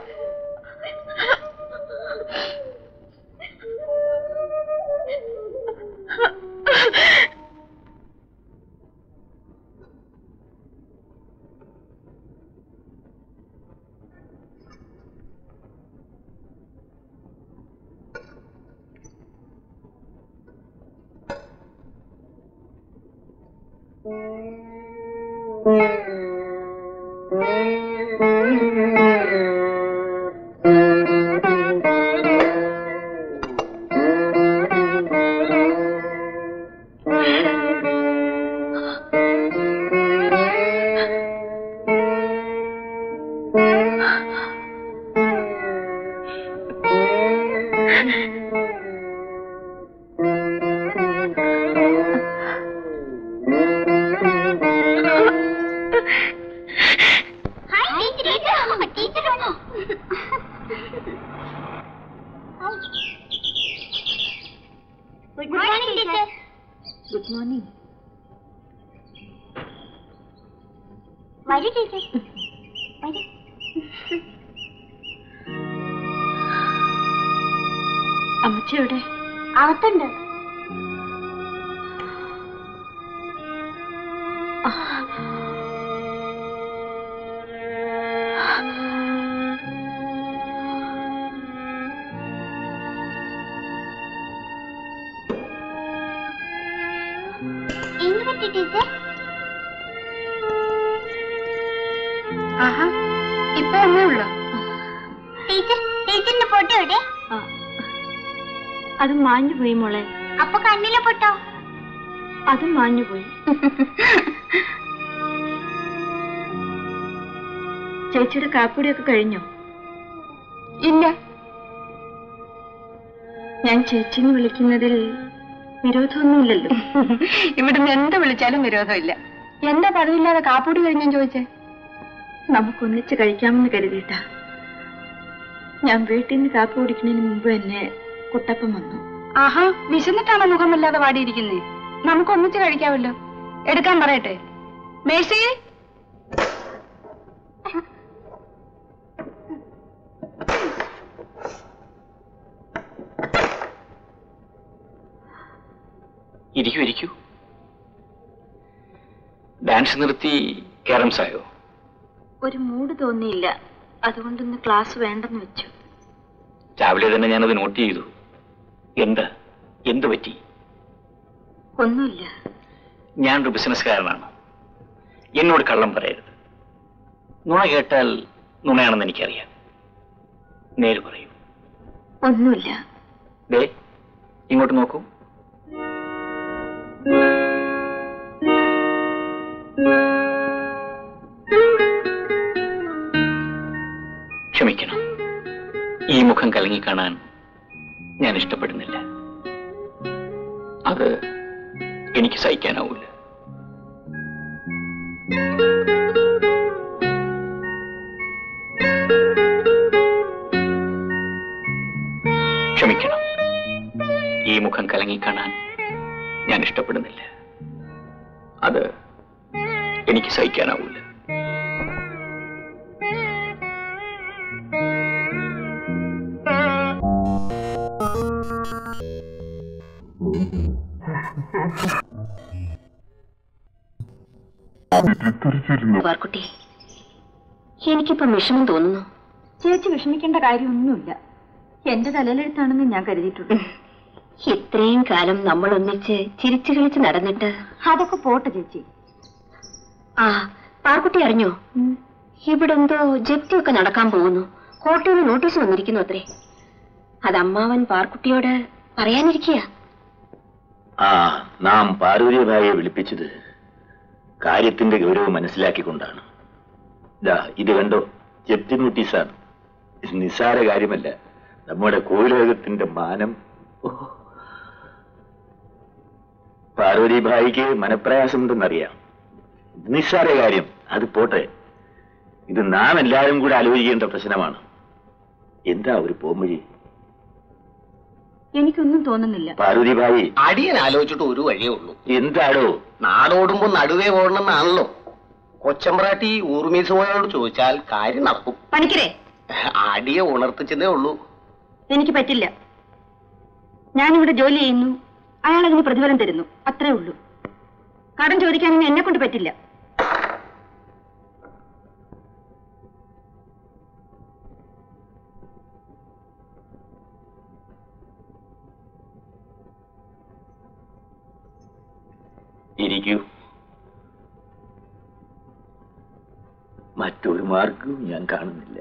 ടീച്ചർ ഗുഡ് മോർണിംഗ് വരൂ ടീച്ചർ വരൂ അമ്മച്ചി എവിടെ അകത്തുണ്ട് എന്ത് പറ്റി ടീച്ചർ ആഹാ ഇപ്പൊ അമ്മേ ഉള്ളോ ടീച്ചർ ടീച്ചറിന്റെ ഫോട്ടോ എവിടെ അത് മാഞ്ഞു പോയി മോളെ അപ്പൊ കണ്ണിലെ പൊട്ടോ അതും മാഞ്ഞു പോയി ചേച്ചിയുടെ കാപ്പിടിയൊക്കെ കഴിഞ്ഞോ ഇല്ല ഞാൻ ചേച്ചിന്ന് വിളിക്കുന്നതിൽ വിരോധമൊന്നുമില്ലല്ലോ ഇവിടുന്ന് എന്ത് വിളിച്ചാലും വിരോധമില്ല എന്താ പതിവില്ലാതെ കാപ്പൂടി കഴിഞ്ഞാൻ ചോദിച്ചേ നമുക്കൊന്നിച്ച് കഴിക്കാമെന്ന് കരുതിയിട്ടാ ഞാൻ വീട്ടിൽ നിന്ന് കാപ്പി കുടിക്കുന്നതിന് മുമ്പ് തന്നെ കുട്ടപ്പം വന്നു ആഹാ വിശന്നിട്ടാണോ മുഖമില്ലാതെ വാടിയിരിക്കുന്നേ നമുക്ക് ഒന്നിച്ച് കഴിക്കാമല്ലോ എടുക്കാൻ പറയട്ടെ മേഴ്സി ഇരിക്കൂ ഇരിക്കൂ ഡാൻസ് നിർത്തി ക്യാരംസ് ആയോ ഒരു മൂഡ് തോന്നിയില്ല അതുകൊണ്ടിന്ന് ക്ലാസ് വേണ്ടെന്ന് വെച്ചു രാവിലെ തന്നെ ഞാനത് നോട്ട് ചെയ്തു എന്താ എന്ത് പറ്റി ഒന്നുമില്ല ഞാനൊരു ബിസിനസ്സുകാരനാണ് എന്നോട് കള്ളം പറയരുത് നുണ കേട്ടാൽ നുണയാണെന്ന് എനിക്കറിയാം നേര് പറയൂ ഒന്നുമില്ല ദേ ഇങ്ങോട്ട് നോക്കൂ ക്ഷമിക്കണം ഈ മുഖം കലങ്ങി കാണാൻ ഞാൻ ഇഷ്ടപ്പെടുന്നില്ല അത് എനിക്ക് സഹിക്കാനാവില്ല ക്ഷമിക്കണം ഈ മുഖം കലങ്ങി കാണാൻ ഞാൻ ഇഷ്ടപ്പെടുന്നില്ല അത് എനിക്ക് സഹിക്കാനാവില്ല പാർക്കുട്ടി എനിക്കിപ്പം വിഷമം തോന്നുന്നു ചേച്ചി വിഷമിക്കേണ്ട കാര്യമൊന്നുമില്ല എന്റെ തലയിലെഴുത്താണെന്ന് ഞാൻ കരുതിയിട്ടുണ്ട് ഇത്രയും കാലം നമ്മൾ ഒന്നിച്ച് ചിരിച്ചു കളിച്ച് നടന്നിട്ട് അതൊക്കെ പോട്ടെ ചേച്ചി ആ പാർക്കുട്ടി അറിഞ്ഞോ ഇവിടെ എന്തോ ജപ്തിയൊക്കെ നടക്കാൻ പോകുന്നു കോട്ടയിൽ നിന്ന് നോട്ടീസ് വന്നിരിക്കുന്നു അത്രേ അത് അമ്മാവൻ പാർക്കുട്ടിയോട് പറയാനിരിക്കുക ആ നാം പാർവതിഭായെ വിളിപ്പിച്ചത് കാര്യത്തിന്റെ ഗൗരവം മനസ്സിലാക്കിക്കൊണ്ടാണ് ദാ ഇത് കണ്ടോ ജപ്തി നോട്ടീസാണ് ഇത് നിസ്സാര കാര്യമല്ല നമ്മുടെ കോവിലകത്തിന്റെ മാനം ഓ. പാർവതിഭായിക്ക് മനപ്രയാസമുണ്ടെന്നറിയാം ഇത് നിസ്സാര കാര്യം അത് പോട്ടെ ഇത് നാം എല്ലാവരും കൂടെ ആലോചിക്കേണ്ട പ്രശ്നമാണ് എന്താ ഒരു പോംവഴി എനിക്കൊന്നും തോന്നുന്നില്ല പാർവതിഭായി അടിയൻ ആലോചിച്ചിട്ട് ഒരു വഴിയേ ഉള്ളൂ എന്താടോ നാടോടുമ്പോ നടുവേ ഓടണമെന്നാണല്ലോ കൊച്ചമ്പ്രാട്ടി ഊർമീസ് പോയോട് ചോദിച്ചാൽ കാര്യം നടക്കും പണിക്കരേ അടിയെ ഉണർത്തിച്ചതേ ഉള്ളൂ എനിക്ക് പറ്റില്ല ഞാനിവിടെ ജോലി ചെയ്യുന്നു അയാൾ അതിന് പ്രതിഫലം തരുന്നു അത്രേ ഉള്ളൂ കടം ചോദിക്കാനൊന്നും എന്നെ കൊണ്ട് പറ്റില്ല ഇരിക്കൂ മറ്റൊരു മാർഗവും ഞാൻ കാണുന്നില്ല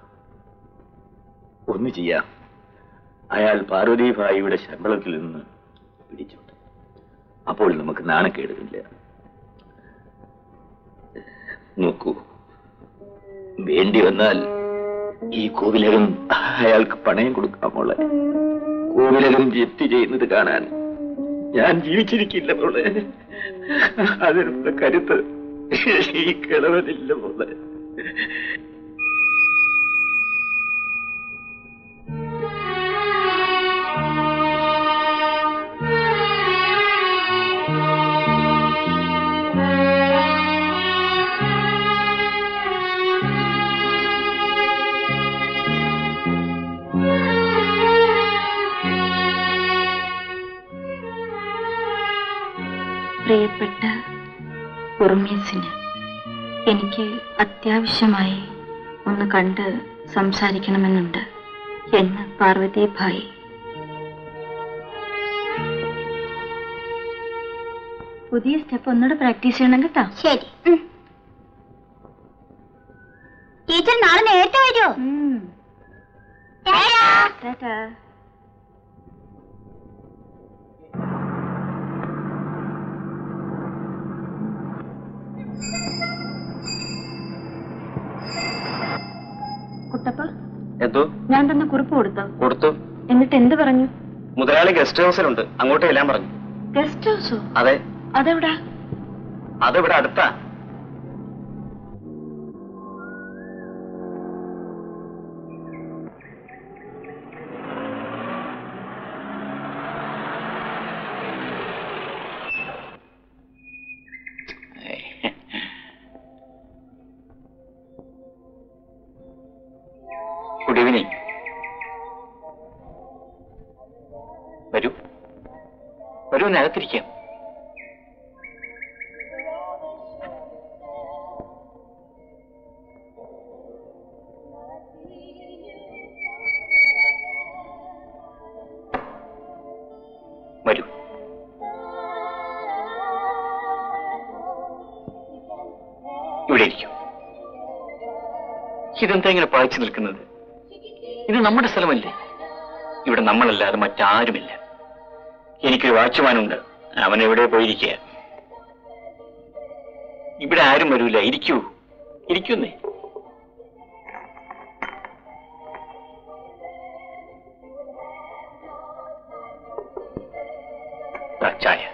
ഒന്ന് ചെയ്യാം അയാൾ പാർവതി ഭായിയുടെ ശമ്പളത്തിൽ നിന്ന് പിടിച്ചോട്ടെ അപ്പോൾ നമുക്ക് നാണക്കേടുന്നില്ല നോക്കൂ വേണ്ടി വന്നാൽ ഈ കോവിലകം അയാൾക്ക് പണയം കൊടുക്കാമോളെ കോവിലകം ജപ്തി ചെയ്യുന്നത് കാണാൻ ഞാൻ ജീവിച്ചിരിക്കില്ല മോളെ അതിനുള്ള കരുത്ത് ഈ കിളവനില്ല മോളെ പ്രിയപ്പെട്ട ഉറുമീസിന് എനിക്ക് അത്യാവശ്യമായി ഒന്ന് കണ്ട് സംസാരിക്കണമെന്നുണ്ട് എന്ന് പാർവതി ഭായി പുതിയ സ്റ്റെപ്പ് ഒന്നുകൂടെ പ്രാക്ടീസ് ചെയ്യണം കേട്ടോ ശരി ടീച്ചർ നാളെ നേരത്തെ വരുമോ ടാറ്റാ കുട്ടപ്പ എന്തോ ഞാൻ തന്നെ കുറിപ്പ് കൊടുത്തോ കൊടുത്തു എന്നിട്ട് എന്ത് പറഞ്ഞു മുതലാളി ഗസ്റ്റ് ഹൗസിലുണ്ട് അങ്ങോട്ട് എല്ലാം പറഞ്ഞു ഗസ്റ്റ് ഹൗസോ അതെ അതെവിടാ അതിവിടെ അടുത്താ ഗുഡ് ഈവനിങ് വരൂ വരൂ നകത്തിരിക്കാം വരൂ ഇവിടെ ഇരിക്കും ഇതെന്താ ഇങ്ങനെ പായിച്ചു നിൽക്കുന്നത് ഇത് നമ്മുടെ സ്ഥലമല്ലേ ഇവിടെ നമ്മളല്ലാതെ മറ്റാരുമില്ല എനിക്കൊരു വാച്ച്മാനുണ്ട് അവൻ എവിടെ പോയിരിക്കുക ഇവിടെ ആരും വരൂല ഇരിക്കൂ ഇരിക്കുന്നേ ദാ ചായ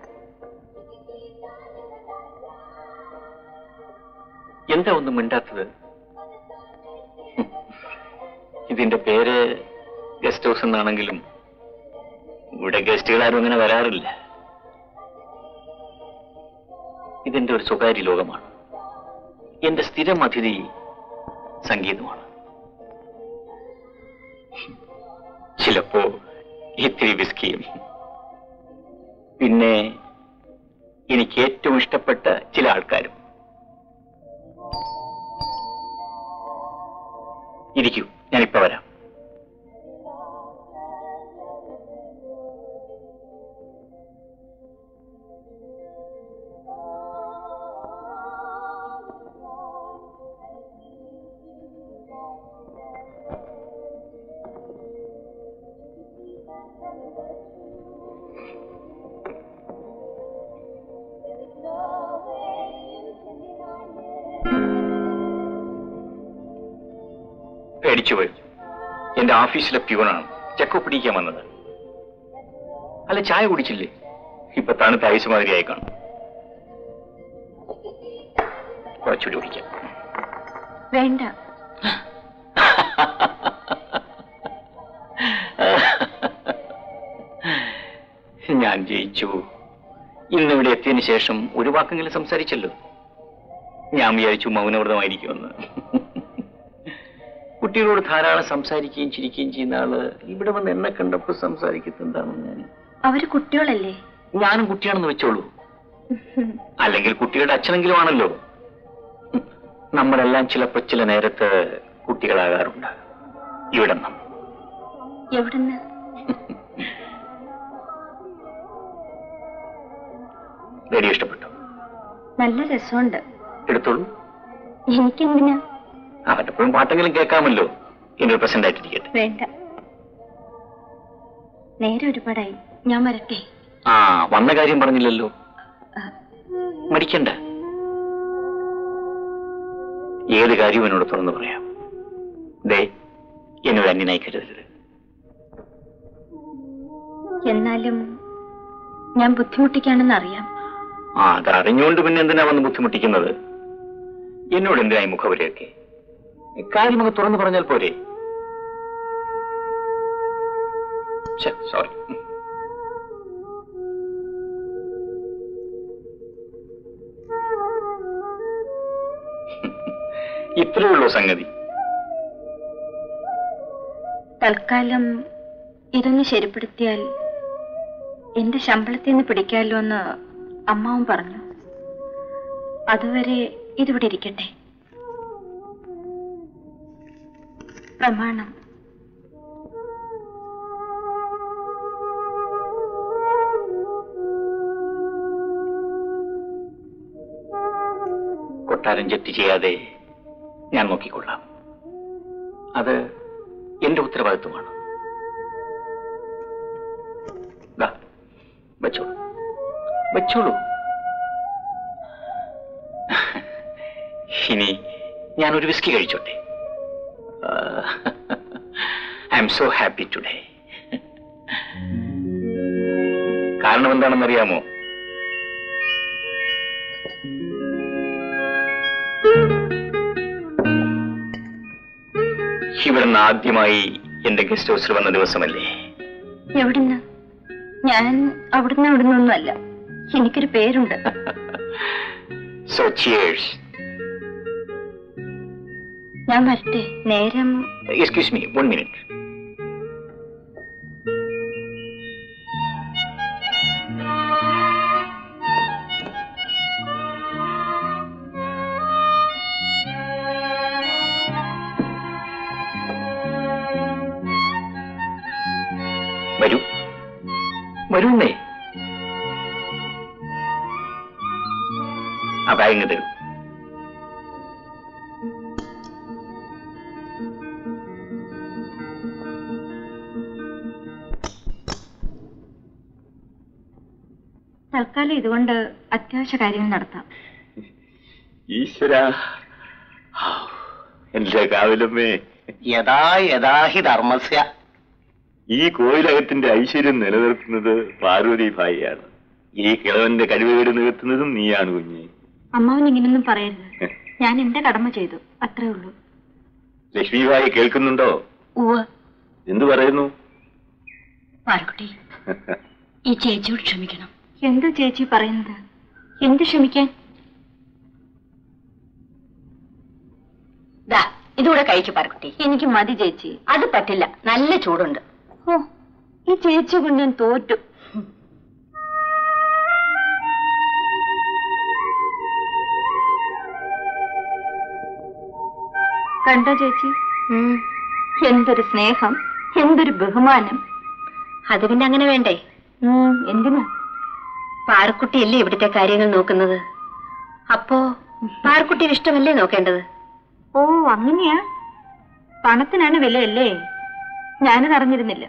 എന്താ ഒന്നും മിണ്ടാത്തത് ഹും. ഇതിന്റെ പേര് ഗസ്റ്റ് ഹൗസ് എന്നാണെങ്കിലും ഇവിടെ ഗസ്റ്റുകൾ ആരും അങ്ങനെ വരാറില്ല ഇതെന്റെ ഒരു സ്വകാര്യ ലോകമാണ് എന്റെ സ്ഥിരം അതിഥി സംഗീതമാണ് ചിലപ്പോ ഇത്തിരി വിസ്കിയും പിന്നെ എനിക്ക് ഏറ്റവും ഇഷ്ടപ്പെട്ട ചില ആൾക്കാരും ഇരിക്കൂ ഞാനിപ്പോ വരാം പേടിച്ചുപോയി എന്റെ ഓഫീസിലെ പ്യൂണാണ് ചെക്ക് പിടിക്കാൻ വന്നത് അല്ല ചായ കുടിച്ചില്ലേ ഇപ്പൊ തണുത്ത ഐസ് മാതിരിയായി കാണും കുറച്ചുകൂടി കുടിക്കാം വേണ്ട ഞാൻ ജയിച്ചു ഇന്നിവിടെ എത്തിയതിനു ശേഷം ഒരു വാക്കെങ്കിലും സംസാരിച്ചല്ലോ ഞാൻ വിചാരിച്ചു മൗനവ്രതമായിരിക്കുമെന്ന് കുട്ടികളോട് ധാരാളം സംസാരിക്കുകയും ചിരിക്കുകയും ചെയ്യുന്ന ആള് ഇവിടെ വന്ന് എന്നെ കണ്ടപ്പോൾ സംസാരിക്കുന്നത് ഞാൻ അവര് കുട്ടികളല്ലേ ഞാനും കുട്ടിയാണെന്ന് വെച്ചോളൂ അല്ലെങ്കിൽ കുട്ടികളുടെ അച്ഛനെങ്കിലും ആണല്ലോ നമ്മളെല്ലാം ചിലപ്പോ ചില നേരത്ത് കുട്ടികളാകാറുണ്ട് ഇവിടെ നിന്നും എവിടുന്ന് റേഡിയോ ഇഷ്ടപ്പെട്ടു നല്ല രസമുണ്ട് എടുത്തോളൂ എനിക്കെന്തിനാ അവരെപ്പോഴും പാട്ടെങ്കിലും കേൾക്കാമല്ലോ ഇനി പ്രസന്റ് ആയിട്ടിരിക്കട്ടെ വേണ്ട നേരെ ഒരുപാടായി ഞാൻ വരട്ടെ ആ വന്ന കാര്യം പറഞ്ഞില്ലല്ലോ ആ, മടിക്കണ്ട ഏത് കാര്യവും എന്നോട് തുറന്നു പറയാം ദേ എന്നോട് അന്യനായി കരുതരുത് എന്നാലും ഞാൻ ബുദ്ധിമുട്ടിക്കാണെന്ന് അറിയാം ആ അതറിഞ്ഞുകൊണ്ട് പിന്നെ എന്തിനാ വന്ന് ബുദ്ധിമുട്ടിക്കുന്നത് എന്നോട് എന്തിനായി മുഖവരെയൊക്കെ കാര്യമൊക്കെ തുറന്നു പറഞ്ഞാൽ പോരെ സോറി ഇത്രയേ ഉള്ളൂ സംഗതി തൽക്കാലം ഇതൊന്ന് ശരിപ്പെടുത്തിയാൽ എന്റെ ശമ്പളത്തിൽ നിന്ന് പിടിക്കാമല്ലോ എന്ന് അമ്മാവും പറഞ്ഞു അതുവരെ ഇതിവിടെ ഇരിക്കട്ടെ പ്രമാണം കൊട്ടാരം ജപ്തി ചെയ്യാതെ ഞാൻ നോക്കിക്കൊള്ളാം അത് എന്റെ ഉത്തരവാദിത്വമാണ് ദാ, വെച്ചോളൂ വെച്ചോളൂ ഇനി ഞാൻ ഒരു വിസ്കി കഴിച്ചോട്ടെ I'm so happy today കാരണം എന്താണെന്നറിയാമോ ഇവിടുന്ന് ആദ്യമായി എന്റെ ഗസ്റ്റ് ഹൗസിൽ വന്ന ദിവസമല്ലേ എവിടുന്ന് ഞാൻ അവിടുന്ന് അവിടുന്നൊന്നുമല്ല എനിക്കൊരു പേരുണ്ട് സോ ചിയേഴ്സ് ഞാൻ വരട്ടെ നേരം എക്സ്ക്യൂസ് മീ വൺ മിനിറ്റ് വരൂ വരൂന്നേ ആ ബാഗ് തരൂ തൽക്കാലം ഇതുകൊണ്ട് അത്യാവശ്യ കാര്യങ്ങൾ നടത്താം ഈശ്വര എന്റെ കാവിലമ്മേ യഥാ യഥാഹി ധർമ്മസ്യ ഈ കോയിലകത്തിന്റെ ഐശ്വര്യം നിലനിർത്തുന്നത് പാർവതി ഭായിയാണ് ഈ കിളവന്റെ കഴിവുകേട് നികത്തുന്നതും നീയാണ് കുഞ്ഞ് അമ്മാവൻ ഇങ്ങനൊന്നും പറയരുത് ഞാൻ എന്റെ കടമ ചെയ്തു അത്രേ ഉള്ളൂ ലക്ഷ്മിഭായി കേൾക്കുന്നുണ്ടോ ഉവ് എന്തു പറയുന്നു പാർക്കുട്ടി ഈ ചേച്ചിയോട് ക്ഷമിക്കണം എന്തു ചേച്ചി പറയുന്നത് എന്ത് ക്ഷമിക്കാൻ ദാ ഇതുകൂടെ കഴിച്ചു പാർക്കുട്ടി എനിക്ക് മതി ചേച്ചി അത് പറ്റില്ല നല്ല ചൂടുണ്ട് ഓ ഈ ചേച്ചി കൊണ്ട് ഞാൻ തോറ്റു കണ്ടോ ചേച്ചി എന്തൊരു സ്നേഹം എന്തൊരു ബഹുമാനം അത് പിന്നെ അങ്ങനെ വേണ്ടേ ഉം, എന്തിനാ പാറക്കുട്ടിയല്ലേ ഇവിടുത്തെ കാര്യങ്ങൾ നോക്കുന്നത് അപ്പോ പാറക്കുട്ടിയുടെ ഇഷ്ടമല്ലേ നോക്കേണ്ടത് ഓ അങ്ങനെയാ പണത്തിനാണ് വിലയല്ലേ ഞാനത് അറിഞ്ഞിരുന്നില്ല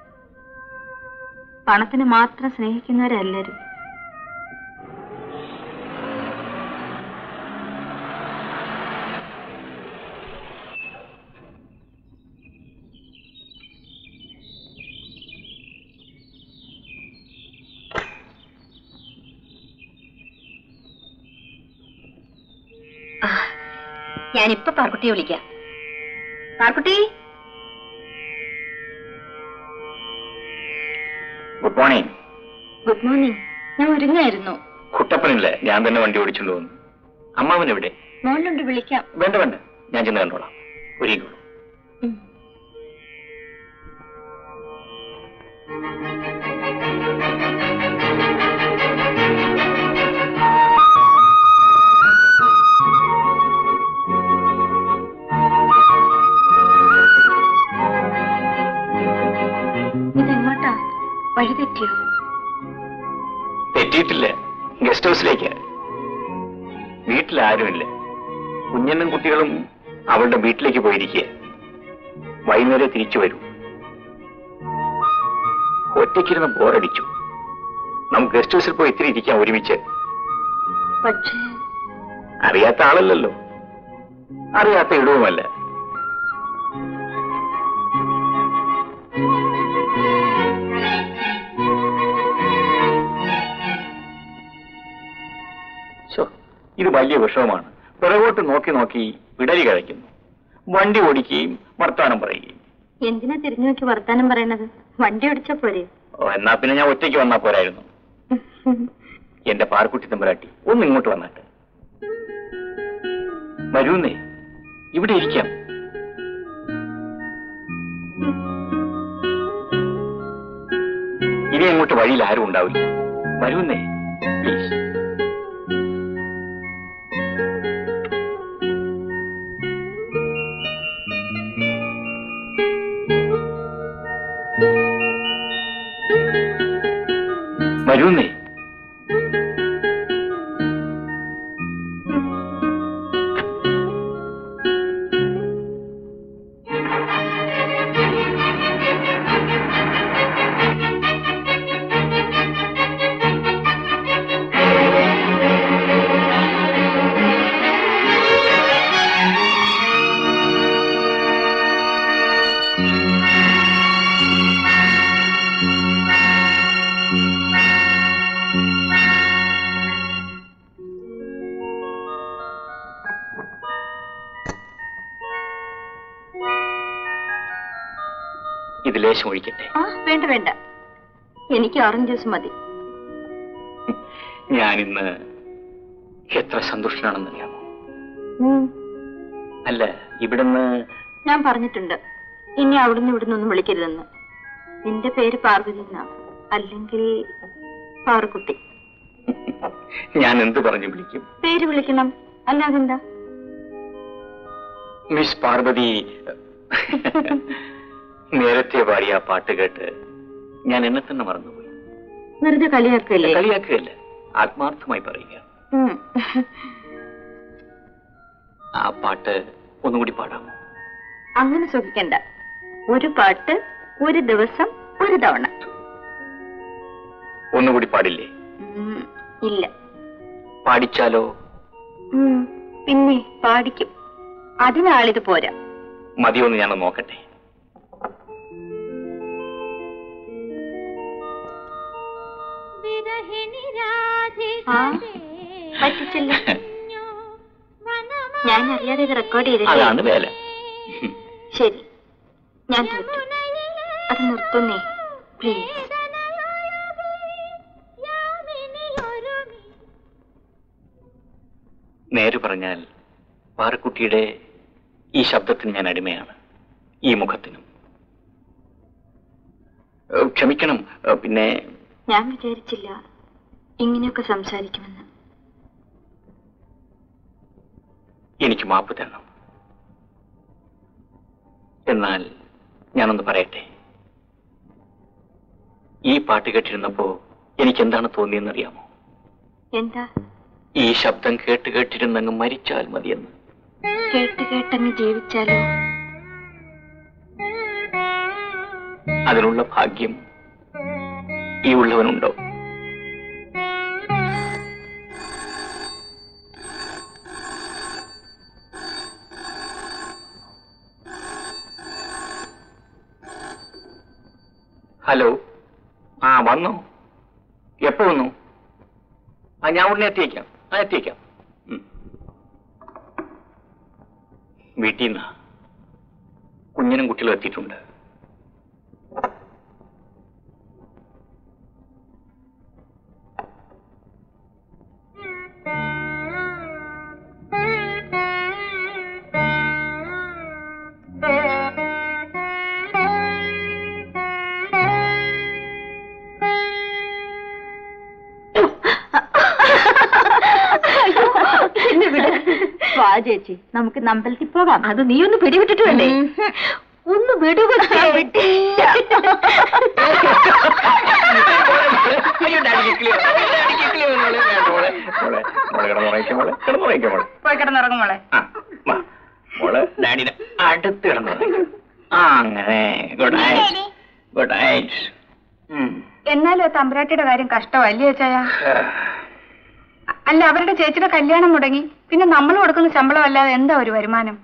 പണത്തിന് മാത്രം സ്നേഹിക്കുന്നവരെല്ലാരും ആ, ഞാനിപ്പൊ പാർക്കുട്ടിയെ വിളിക്കാം Parkutty good morning good morning ഞാൻ ഒരുങ്ങായിരുന്നു കുട്ടപ്പനില്ല ഞാൻ തന്നെ വണ്ടി ഓടിച്ചുകൊണ്ട് പോകുന്നു അമ്മാവൻ എവിടെ മോളിലുണ്ട് വിളിക്കാം വേണ്ട വേണ്ട ഞാൻ ചെന്ന് കണ്ടോളാം ഒരുങ്ങിക്കോളൂ ഇതെങ്ങോട്ടാ വഴി തെറ്റിയോ തെറ്റിയിട്ടില്ല ഗസ്റ്റ് ഹൗസിലേക്ക് വീട്ടിൽ ആരുമില്ല കുഞ്ഞനും കുട്ടികളും അവളുടെ വീട്ടിലേക്ക് പോയിരിക്കുക വൈകുന്നേരം തിരിച്ചു വരൂ ഒറ്റയ്ക്കിരുന്ന് ബോറടിച്ചു നമുക്ക് ഗസ്റ്റ് ഹൗസിൽ പോയി ഇത്തിരി ഇരിക്കാം ഒരുമിച്ച് പക്ഷേ അറിയാത്ത ആളല്ലല്ലോ അറിയാത്ത ഇടവുമല്ല ശോ, ഇത് വലിയ വിഷമമാണ് പിറകോട്ട് നോക്കി നോക്കി വിടലി കഴിക്കുന്നു വണ്ടി ഓടിക്കുകയും വർത്താനം പറയുകയും എന്തിനാ തിരിഞ്ഞു നോക്കി വർത്താനം പറയണത് വണ്ടി ഓടിച്ചാ പോരെ ഓ എന്നാ പിന്നെ ഞാൻ ഒറ്റയ്ക്ക് വന്നാ പോരായിരുന്നു എന്റെ പാർക്കുട്ടി തമ്പരാട്ടി ഒന്ന് ഇങ്ങോട്ട് വന്നാട്ടെ വരൂന്നേ ഇവിടെ ഇരിക്കാം ഇനി അങ്ങോട്ട് വഴിയിൽ ആരും ഉണ്ടാവില്ല വരൂന്നേ പ്ലീസ് വരൂന്നേ ഇത് ലേശം ഒഴിക്കട്ടെ ആ വേണ്ട വേണ്ട എനിക്ക് ഓറഞ്ച് ജ്യൂസ് മതി ഞാൻ ഇന്ന് എത്ര സന്തുഷ്ടനാണെന്നറിയാമോ ഉം. അല്ല ഇവിടുന്ന് ഞാൻ പറഞ്ഞിട്ടുണ്ട് ഇനി അവിടുന്ന് ഇവിടുന്ന് ഒന്നും വിളിക്കരുതെന്ന് നിന്റെ പേര് പാർവതി എന്നാ അല്ലെങ്കിൽ പാറുക്കുട്ടി ഞാൻ എന്ത് പറഞ്ഞു വിളിക്കും പേര് വിളിക്കണം അല്ലാതെന്താ മിസ് പാർവതി നേരത്തെ പാടിയ ആ പാട്ട് കേട്ട് ഞാൻ എന്നെ തന്നെ മറന്നുപോയി വെറുതെ കളിയാക്കല്ലേ കളിയാക്കുകയല്ല ആത്മാർത്ഥമായി പറയുക ഉം. ആ പാട്ട് ഒന്നുകൂടി പാടാമോ അങ്ങനെ സുഖിക്കണ്ട ഒരു പാട്ട് ഒരു ദിവസം ഒരു തവണ ഒന്നുകൂടി പാടില്ലേ ഉം, ഇല്ല പാടിച്ചാലോ ഉം, പിന്നെ പാടിക്കും അതിനാളിത് പോരാ മതിയൊന്ന് ഞാൻ നോക്കട്ടെ ആ പറ്റിച്ചല്ല ഞാൻ അറിയാതെ ഇത് റെക്കോർഡ് അതാണ് ചെയ്തില്ലേ വേല ശരി ഞാൻ തോറ്റു അത് നിർത്തുന്നേ പ്ലീസ് നേര് പറഞ്ഞാൽ പാറക്കുട്ടിയുടെ ഈ ശബ്ദത്തിന് ഞാൻ അടിമയാണ് ഈ മുഖത്തിനും ഏഹ്, ക്ഷമിക്കണം ഏഹ്, പിന്നെ ഞാൻ വിചാരിച്ചില്ല ഇങ്ങനെയൊക്കെ സംസാരിക്കുമെന്ന് എനിക്ക് മാപ്പ് തരണം എന്നാൽ ഞാനൊന്ന് പറയട്ടെ ഈ പാട്ട് കേട്ടിരുന്നപ്പോ എനിക്ക് എന്താണ് തോന്നിയെന്നറിയാമോ എന്താ ഈ ശബ്ദം കേട്ട് കേട്ടിരുന്നങ്ങ് മരിച്ചാൽ മതിയെന്ന് കേട്ട് കേട്ടങ്ങ് ജീവിച്ചാലോ അതിനുള്ള ഭാഗ്യം ഈ ഉള്ളവനുണ്ടോ ഹലോ ആ വന്നോ എപ്പോ വന്നു ആ ഞാൻ ഉടനെ എത്തിയേക്കാം ആ എത്തിയേക്കാം ഉം. വീട്ടിൽ നിന്ന് കുഞ്ഞിനും കുട്ടികളും എത്തിയിട്ടുണ്ട് എന്നെ വിട്. വാ ചേച്ചി നമുക്ക് നമ്പലത്തിൽ പോകാം അത് നീ ഒന്ന് പിടിവിട്ടിട്ട് വേണ്ടേ ഒന്ന് വിടുകൊടുത്തേ അയ്യോ, ഡാഡി കിക്കിളിയോ? ഡാഡി കിക്കിളിയോ മോളെ? വേണ്ട മോളെ. മോളെ, മോളെ കിടന്നുറങ്ങിക്കോ മോളെ. കിടന്നുറങ്ങിക്കോ മോളെ. പോയി കിടന്നിറങ്ങും മോളെ ആ, വാ. മോള് ഡാഡിയുടെ അടുത്ത് കിടന്നുറങ്ങി ആ അങ്ങനെ ഗുഡ് നൈറ്റ് ഗുഡ് നൈറ്റ് എന്നാലും ആ തമ്പുരാട്ടിയുടെ കാര്യം കഷ്ടമല്ലേ ചായ അല്ല അവരുടെ ചേച്ചിയുടെ കല്യാണം മുടങ്ങി പിന്നെ നമ്മൾ കൊടുക്കുന്ന ശമ്പളം അല്ലാതെ എന്താ ഒരു വരുമാനം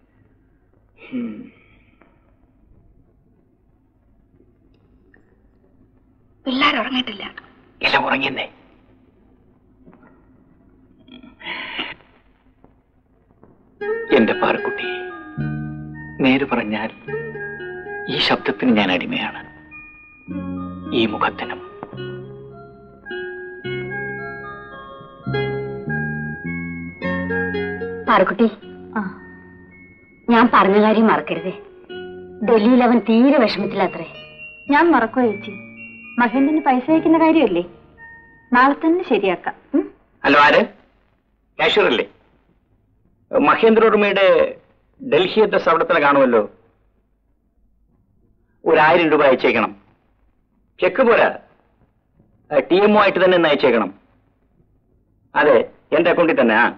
പിള്ളേർ ഉറങ്ങിയിട്ടില്ല എല്ലാം ഉറങ്ങിയെന്നേ എന്റെ പാറക്കുട്ടി നേര് പറഞ്ഞാൽ ഈ ശബ്ദത്തിന് ഞാൻ അടിമയാണ് ഈ മുഖത്തിനും പാറക്കുട്ടി ആ ഞാൻ പറഞ്ഞ കാര്യം മറക്കരുതേ ഡൽഹിയിൽ അവൻ തീരെ വിഷമത്തിലാത്രേ ഞാൻ മറക്കോ ചേച്ചി മഹേന്ദ്രന് പൈസ അയക്കുന്ന കാര്യമല്ലേ നാളെ തന്നെ ശരിയാക്കാം ഉം? ഹലോ ആര് കാഷ്യർ അല്ലേ മഹേന്ദ്രവർമ്മയുടെ ഡൽഹിയത്തെ സവിടത്തിൽ കാണുമല്ലോ ഒരായിരം രൂപ അയച്ചേക്കണം ചെക്ക് പോരാ ടി എം ഒ ആയിട്ട് തന്നെ ഒന്ന് അയച്ചേക്കണം അതെ എന്റെ അക്കൗണ്ടിൽ തന്നെ ആ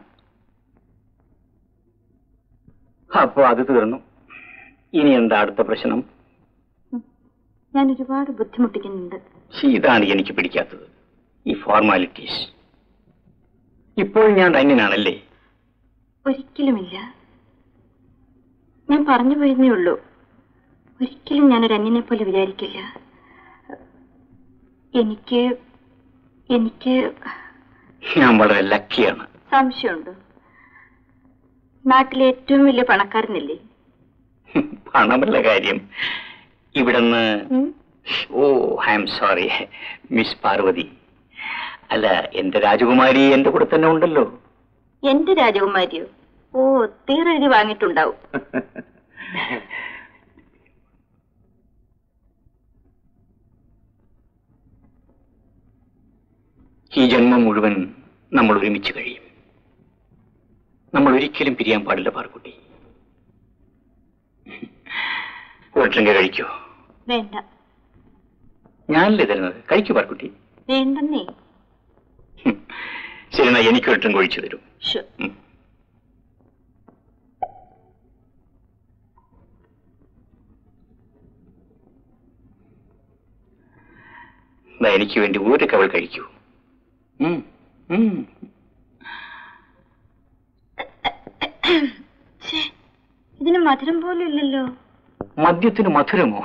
അപ്പോ അത് തീർന്നു ഇനി എന്താ അടുത്ത പ്രശ്നം ഞാൻ ഒരുപാട് ബുദ്ധിമുട്ടിക്കുന്നുണ്ട് പക്ഷേ ഇതാണ് എനിക്ക് പിടിക്കാത്തത് ഈ ഫോർമാലിറ്റീസ് ഇപ്പോൾ ഞാൻ ധന്യനാണല്ലേ ഒരിക്കലുമില്ല ഞാൻ പറഞ്ഞു പോയെന്നേ ഉള്ളൂ ഒരിക്കലും ഞാനൊരു അന്യനെ പോലെ വിചാരിക്കില്ല എനിക്ക് എനിക്ക് ഞാൻ വളരെ ലക്കിയാണ് സംശയമുണ്ട് നാട്ടിലെ ഏറ്റവും വലിയ പണക്കാരനല്ലേ പണമുള്ള കാര്യം ഇവിടുന്ന് ഉം? ഓ I'm sorry miss Parvathi അല്ല എന്റെ രാജകുമാരി എന്റെ കൂടെ തന്നെ ഉണ്ടല്ലോ എന്റെ രാജകുമാരിയോ ഓ തീരെഴുതി വാങ്ങിയിട്ടുണ്ടാവും ഈ ജന്മം മുഴുവൻ നമ്മൾ ഒരുമിച്ച് കഴിയും നമ്മൾ ഒരിക്കലും പിരിയാൻ പാടില്ല പാർക്കുട്ടി ഒറ്റങ്ക കഴിക്കോ വേണ്ട ഞാനല്ലേ തരുന്നത് കഴിക്കൂ പാർക്കുട്ടി വേണ്ടെന്നേ ഹും. ശരി എന്നാ എനിക്ക് ഒട്ടും കഴിച്ചു തരൂ ഷോ ഉം. ദാ എനിക്ക് വേണ്ടി ഒരു കവൾ കഴിക്കൂ ഉം. ഉം. ഇതിന് മധുരം പോലും ഇല്ലല്ലോ മദ്യത്തിന് മധുരമോ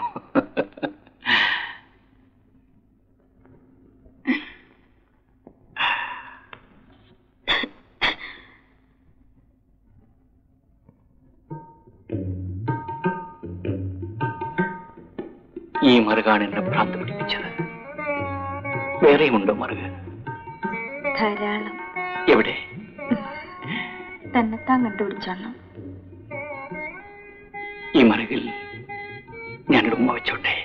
ഈ മറുകാണ് എന്നെ ഭ്രാന്ത് പിടിപ്പിച്ചത് വേറെയുമുണ്ടോ മറുക ധാരാളം എവിടെ തന്നെത്താൻ കണ്ടുപിടിച്ചോണം ഈ മറുകിൽ ഞാനൊരു ഉമ്മ വെച്ചോട്ടെ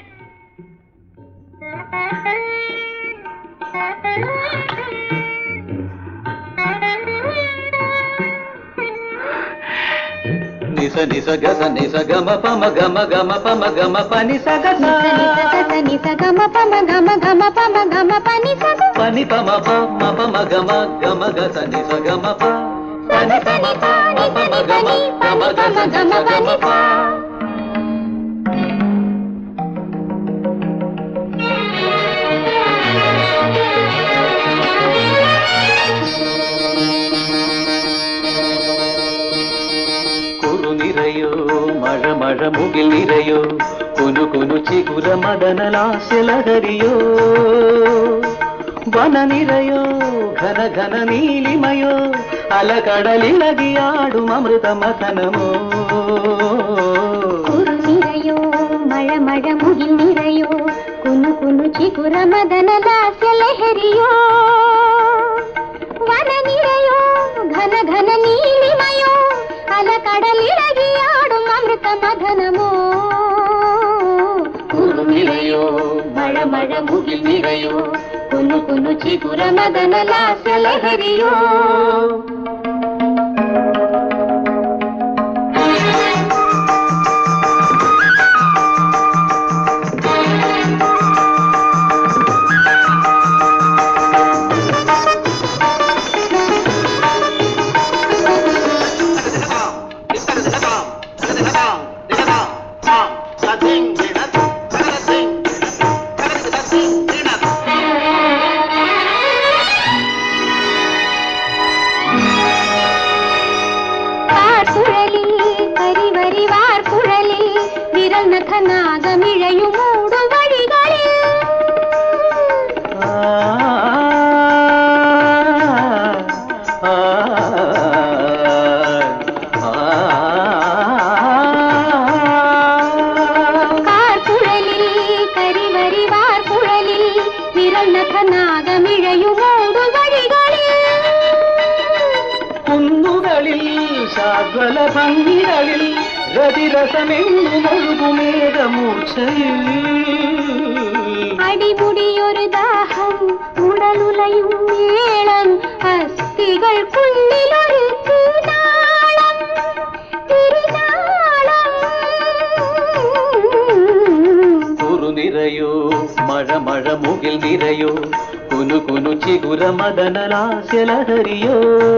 నిస నిస గస నిస గమ పమ గమ గమ పమ గమ పని సగ ని స గ మ ప మ గ మ గ మ ప మ గ మ ప ని స గ పని పమ ప మ పమ గమ గమ గస నిస గమ ప పని పమ ప మ పమ గమ గమ గస నిస గమ ప കുരു നിറയോ മഴ മഴ മുകിൽ നിറയോ കുനു കുനു ചികുര മദനലാസ്യലഹരിയോ വന നിറയോ ഘന ഘന നീലിമയോ അലകടലിളകിയാടും അമൃത മഥനമോ കുരു നിറയോ മഴ മഴ മുകിൽ നിറയോ കുനു കുനു ചികുര മദന ലാസ്യ ലഹരിയോ വന നിറയോ ഘന ഘന നീലിമയോ അലകടലിളകിയാടും അമൃത മഥനമോ കുരു നിറയോ മഴ മഴ മുകിൽ നിറയോ കുനു കുനു ചികുര മദന ലാസ്യ ലഹരിയോ വാർക്കുഴലിൽ കരിവരി വാർക്കുഴലിൽ വിരൽ നഖനാഗമിഴയും മൂടു വഴികളിൽ കാർക്കുഴലിൽ കരിവരി വാർക്കുഴലിൽ വിരൽ നഖനാഗമിഴയും മൂടു വഴികളിൽ കുന്നുകളിൽ ശാശ്വല ഭംഗികളിൽ രതിരസമെങ്ങുമൊഴുകുമേഘമൂർച്ചയിൽ അടിമുടിയൊരു ദാഹം ഉടലുലയും മേളം അസ്ഥികൾക്കുള്ളിലൊരു തീനാളം തിരിനാളം കുറുനിരയോ മഴ മഴ മുകിൽ നിരയോ കുനു കുനു ചിഗുര മദനലാസ്യലഹരിയോ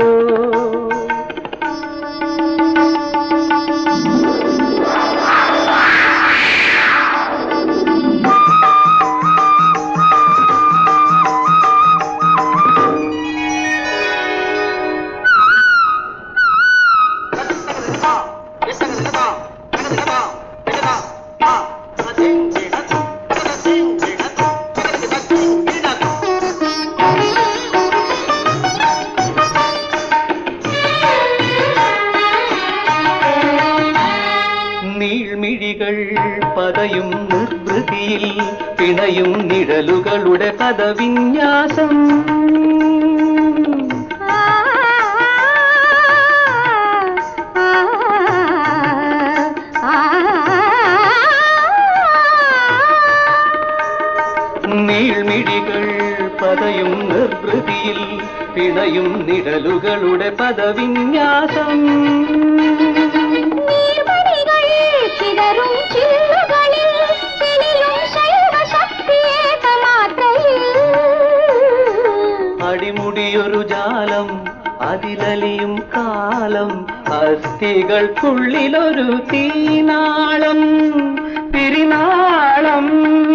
നീൾമിഴികൾ പതയും നിർവൃതിയിൽ പിണയും നിഴലുകളുടെ പദവിന്യാസം നീൾമിഴികൾ പതയും നിർവൃതിയിൽ പിണയും നിഴലുകളുടെ പദവിന്യാസം നീർമണികൾ ചിതറും ചില്ലുകളിൽ തെളിയും ശൈവശക്തിയേകമാത്രയിൽ അടിമുടിയൊരു ജാലം അതിലലിയും കാലം അസ്ഥികൾക്കുള്ളിലൊരു തീനാളം തിരിനാളം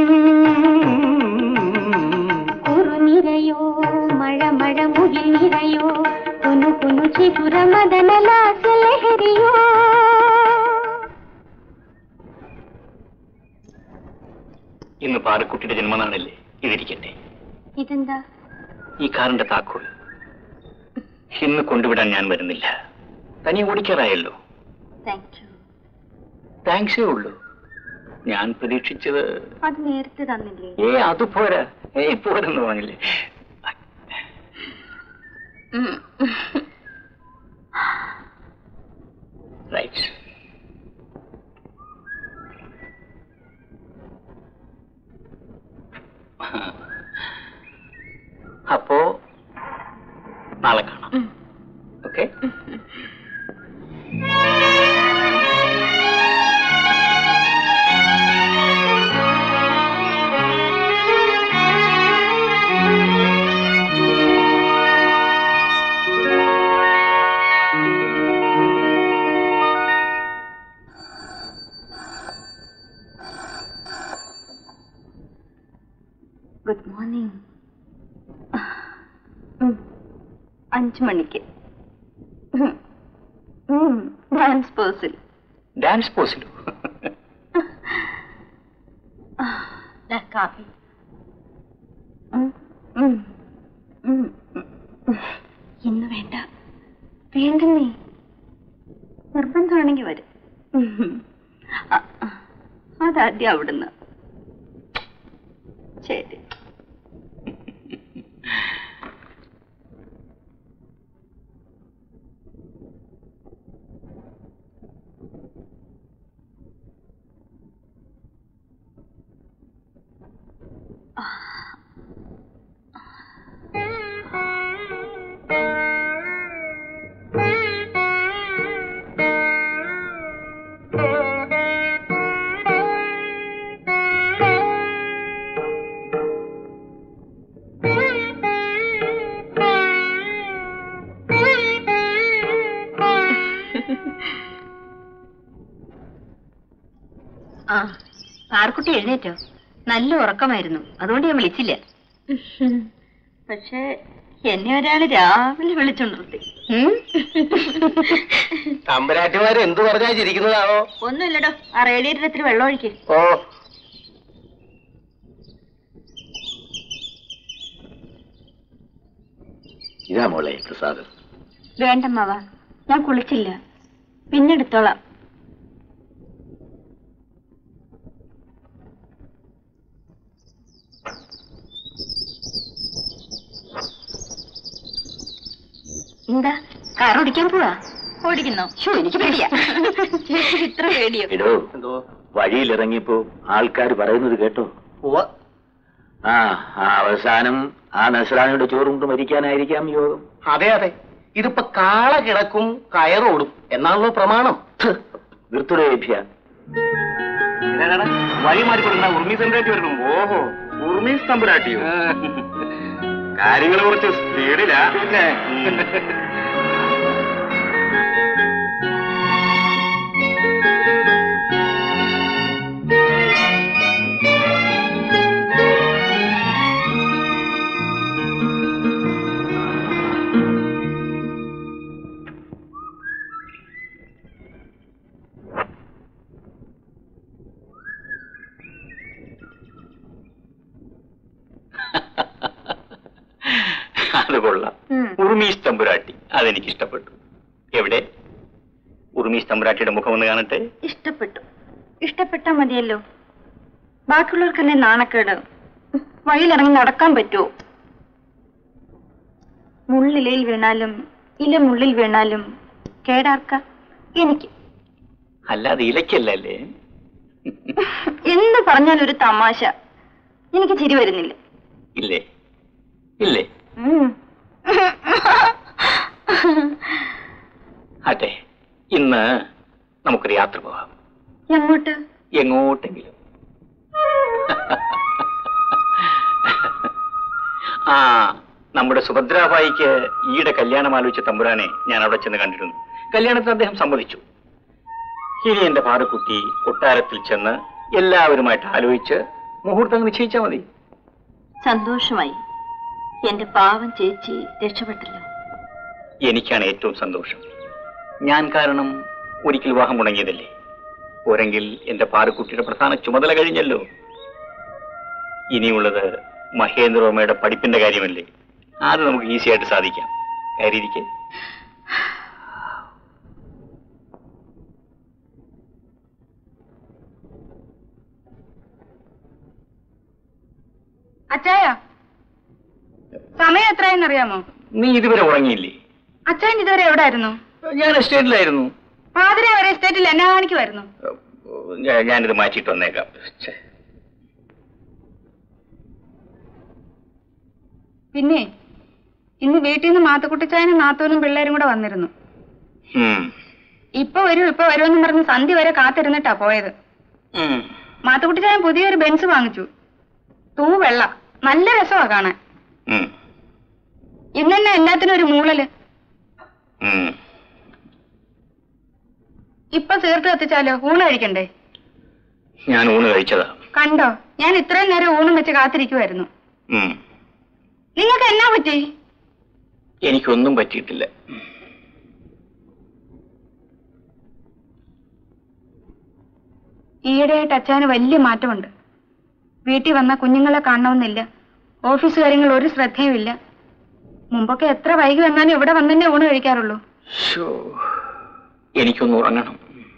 കുറുനിരയോ മഴ മഴ മുകിൽ നിറയോ കുനു കുനു ചിഗുര മദനലാസ്യലഹരിയോ ഇന്ന് പാറക്കുട്ടിയുടെ ജന്മനാളല്ലേ ഇതിരിക്കട്ടെ ഇതെന്താ ഈ കാറിന്റെ താക്കോൽ ഇന്ന് കൊണ്ടുവിടാൻ ഞാൻ വരുന്നില്ല തനി ഓടിക്കാറായല്ലോ താങ്ക് യു താങ്ക്സേ ഉള്ളൂ ഞാൻ പ്രതീക്ഷിച്ചത് അത് നേരത്തെ തന്നില്ലേ ഏ അത് പോരാ ഏ പോരെന്ന് പറഞ്ഞില്ലേ റൈറ്റ് അപ്പോ നാളെ കാണാം ഓക്കെ ഗുഡ് മോർണിംഗ് അഞ്ചു മണിക്ക് ഡാൻസ് പേഴ്സിൽ ഡാൻസ് പോസിലോ കാപ്പി ഉം, ഉം, ഉം, ഉം. ഇന്ന് വേണ്ട വേണ്ടെന്നേ നിർബന്ധമാണെങ്കിൽ വരും ഉം. അ- അ- അതാദ്യം അവിടുന്ന് ശരി ആ പാർക്കുട്ടി എഴുന്നേറ്റോ നല്ല ഉറക്കമായിരുന്നു അതുകൊണ്ട് ഞാൻ വിളിച്ചില്ല പക്ഷേ എന്നെ ഒരാള് രാവിലെ വിളിച്ചുണർത്തി ഉം? തമ്പരാട്ടിമാര് എന്തു പറഞ്ഞാ ചിരിക്കുന്നതാണോ ഒന്നുമില്ലടോ ആ റേഡിയേറ്റർ വെള്ളം ഒഴിക്ക് ഓ ഇതാ മോളെ പ്രസാദം വേണ്ടമ്മാവ ഞാൻ കുളിച്ചില്ല പിന്നെ എടുത്തോളാം എന്താ കാർ ഓടിക്കാൻ പോവാ ഓടിക്കുന്നോ ഷോ എനിക്ക് പേടിയാ ചേച്ചിക്ക് ഇത്ര പേടിയോ എടോ എന്തോ വഴിയിലിറങ്ങിയപ്പോ ആൾക്കാർ പറയുന്നത് കേട്ടോ ഉവ്വ. ആ ആ അവസാനം ആ നസ്രാണിയുടെ ചോറുകൊണ്ട് മരിക്കാനായിരിക്കാം യോഗം അതെ അതെ ഇതിപ്പോ കാള കിടക്കും കയറോടും എന്നാണല്ലോ പ്രമാണം നിർത്തുടേഭ്യ വഴി മാറി കൊടുക്കുന്ന ഉർമീസ് തമ്പുരാട്ടി വരണം ഓഹോ ഉർമീസ് തമ്പുരാട്ടിയോ കാര്യങ്ങൾ കുറച്ച് സ്പീഡിലാ പിന്നെ അത് കൊള്ളാം ഉം. ഉറുമീസ് തമ്പുരാട്ടി അതെനിക്ക് ഇഷ്ടപ്പെട്ടു എവിടെ ഉറുമീസ് തമ്പുരാട്ടിയുടെ മുഖം ഒന്ന് കാണട്ടെ ഇഷ്ടപ്പെട്ടു ഇഷ്ടപ്പെട്ടാ മതിയല്ലോ ബാക്കിയുള്ളവർക്കല്ലേ നാണക്കേട് വഴിയിലിറങ്ങി നടക്കാൻ പറ്റുമോ മുള്ളിലയിൽ വീണാലും ഇല മുള്ളിൽ വീണാലും കേടാർക്ക എനിക്ക് അല്ലാതെ ഇലക്കല്ലേ എന്ത് പറഞ്ഞാലും ഒരു തമാശ എനിക്ക് ചിരി വരുന്നില്ല ഇല്ലേ ഇല്ലേ ഉം. അതെ ഇന്ന് നമുക്കൊരു യാത്ര പോകാം എങ്ങോട്ട് എങ്ങോട്ടെങ്കിലും ആ നമ്മുടെ സുഭദ്രാബായിക്ക് ഈയിടെ കല്യാണം ആലോചിച്ച തമ്പുരാനെ ഞാൻ അവിടെ ചെന്ന് കണ്ടിരുന്നു കല്യാണത്തിന് അദ്ദേഹം സമ്മതിച്ചു ഇനി എന്റെ പാറക്കുട്ടി കൊട്ടാരത്തിൽ ചെന്ന് എല്ലാവരുമായിട്ട് ആലോചിച്ച് മുഹൂർത്തം നിശ്ചയിച്ചാൽ മതി സന്തോഷമായി എന്റെ പാവം ചേച്ചി രക്ഷപ്പെട്ടല്ലോ എനിക്കാണ് ഏറ്റവും സന്തോഷം ഞാൻ കാരണം ഒരിക്കൽ വിവാഹം മുടങ്ങിയതല്ലേ പോരെങ്കിൽ എന്റെ പാറക്കുട്ടിയുടെ പ്രധാന ചുമതല കഴിഞ്ഞല്ലോ ഇനിയുള്ളത് മഹേന്ദ്രവർമ്മയുടെ പഠിപ്പിന്റെ കാര്യമല്ലേ അത് നമുക്ക് ഈസി ആയിട്ട് സാധിക്കാം കയറിയിരിക്കെ അച്ചായ സമയം എത്രയെന്നറിയാമോ നീ ഇതുവരെ ഉറങ്ങിയില്ലേ അച്ചായൻ ഇതുവരെ എവിടെ ആയിരുന്നു ഞാൻ എസ്റ്റേറ്റിലായിരുന്നു പാതിര വരെ എസ്റ്റേറ്റിൽ എന്നാ കാണിക്കുമായിരുന്നു ഞാ- ഞാനിത് മാറ്റിയിട്ട് വന്നേക്കാം ഛെ. പിന്നെ ഇന്ന് വീട്ടിൽ നിന്ന് മാത്തുക്കുട്ടിച്ചായനും നാത്തോനും പിള്ളേരും കൂടെ വന്നിരുന്നു ഉം. ഇപ്പൊ വരും ഇപ്പൊ വരുമെന്നും പറഞ്ഞ് സന്ധ്യ വരെ കാത്തിരുന്നിട്ടാ പോയത് ഉം. മാത്തുക്കുട്ടിച്ചായൻ പുതിയൊരു ബെൻസ് വാങ്ങിച്ചു തൂ വെള്ള നല്ല രസമാ കാണാൻ ഉം. ഇന്നെന്നെ എല്ലാത്തിനും ഒരു മൂളല് ഉം. ഇപ്പൊ തീർത്ത് കത്തിച്ചാലോ ഊണ് കഴിക്കണ്ടേ ഞാൻ ഊണ് കഴിച്ചതാ കണ്ടോ ഞാൻ ഇത്രയും നേരം ഊണും വെച്ച് കാത്തിരിക്കുമായിരുന്നു ഉം. നിങ്ങൾക്ക് എന്നാ പറ്റി എനിക്കൊന്നും പറ്റിയിട്ടില്ല ഈയിടെയായിട്ട് അച്ഛന് വലിയ മാറ്റമുണ്ട് വീട്ടിൽ വന്ന കുഞ്ഞുങ്ങളെ കാണണമെന്നില്ല ഓഫീസ് കാര്യങ്ങൾ ഒരു ശ്രദ്ധയുമില്ല മുമ്പൊക്കെ എത്ര വൈകി വന്നാലും ഇവിടെ വന്നെ ഊണ് കഴിക്കാറുള്ളൂ ശോ. എനിക്കൊന്ന് ഉറങ്ങണം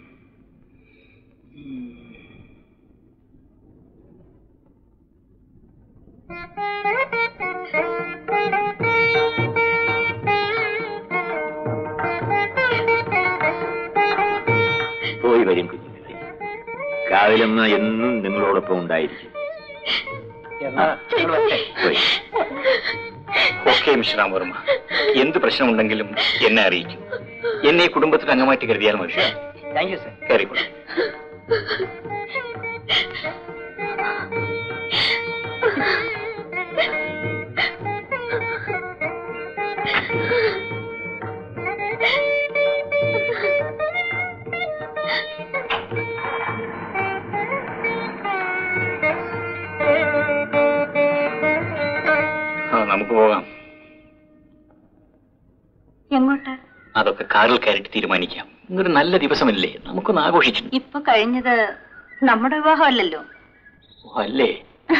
പോയി വരും കുഞ്ഞുങ്ങളെ കാവിലമ്മ എന്നും നിങ്ങളോടൊപ്പം ഉണ്ടായിരിക്കും എന്നാ ഞങ്ങൾ വരട്ടെ? പോയി ഓക്കെ മിസ്റ്റർ വർമ്മ എന്ത് പ്രശ്നമുണ്ടെങ്കിലും എന്നെ അറിയിക്കും എന്നെ ഈ കുടുംബത്തിൽ അംഗമായിട്ട് കരുതിയാൽ മതി താങ്ക് യു സർ കയറിക്കോളൂ ആ നമുക്ക് പോകാം എങ്ങോട്ട് അതൊക്കെ കാറിൽ കയറിയിട്ട് തീരുമാനിക്കാം ഇന്നൊരു നല്ല ദിവസമല്ലേ നമുക്കൊന്ന് ആഘോഷിച്ചു ഇപ്പൊ കഴിഞ്ഞത് നമ്മുടെ വിവാഹമല്ലല്ലോ ഓ, അല്ലേ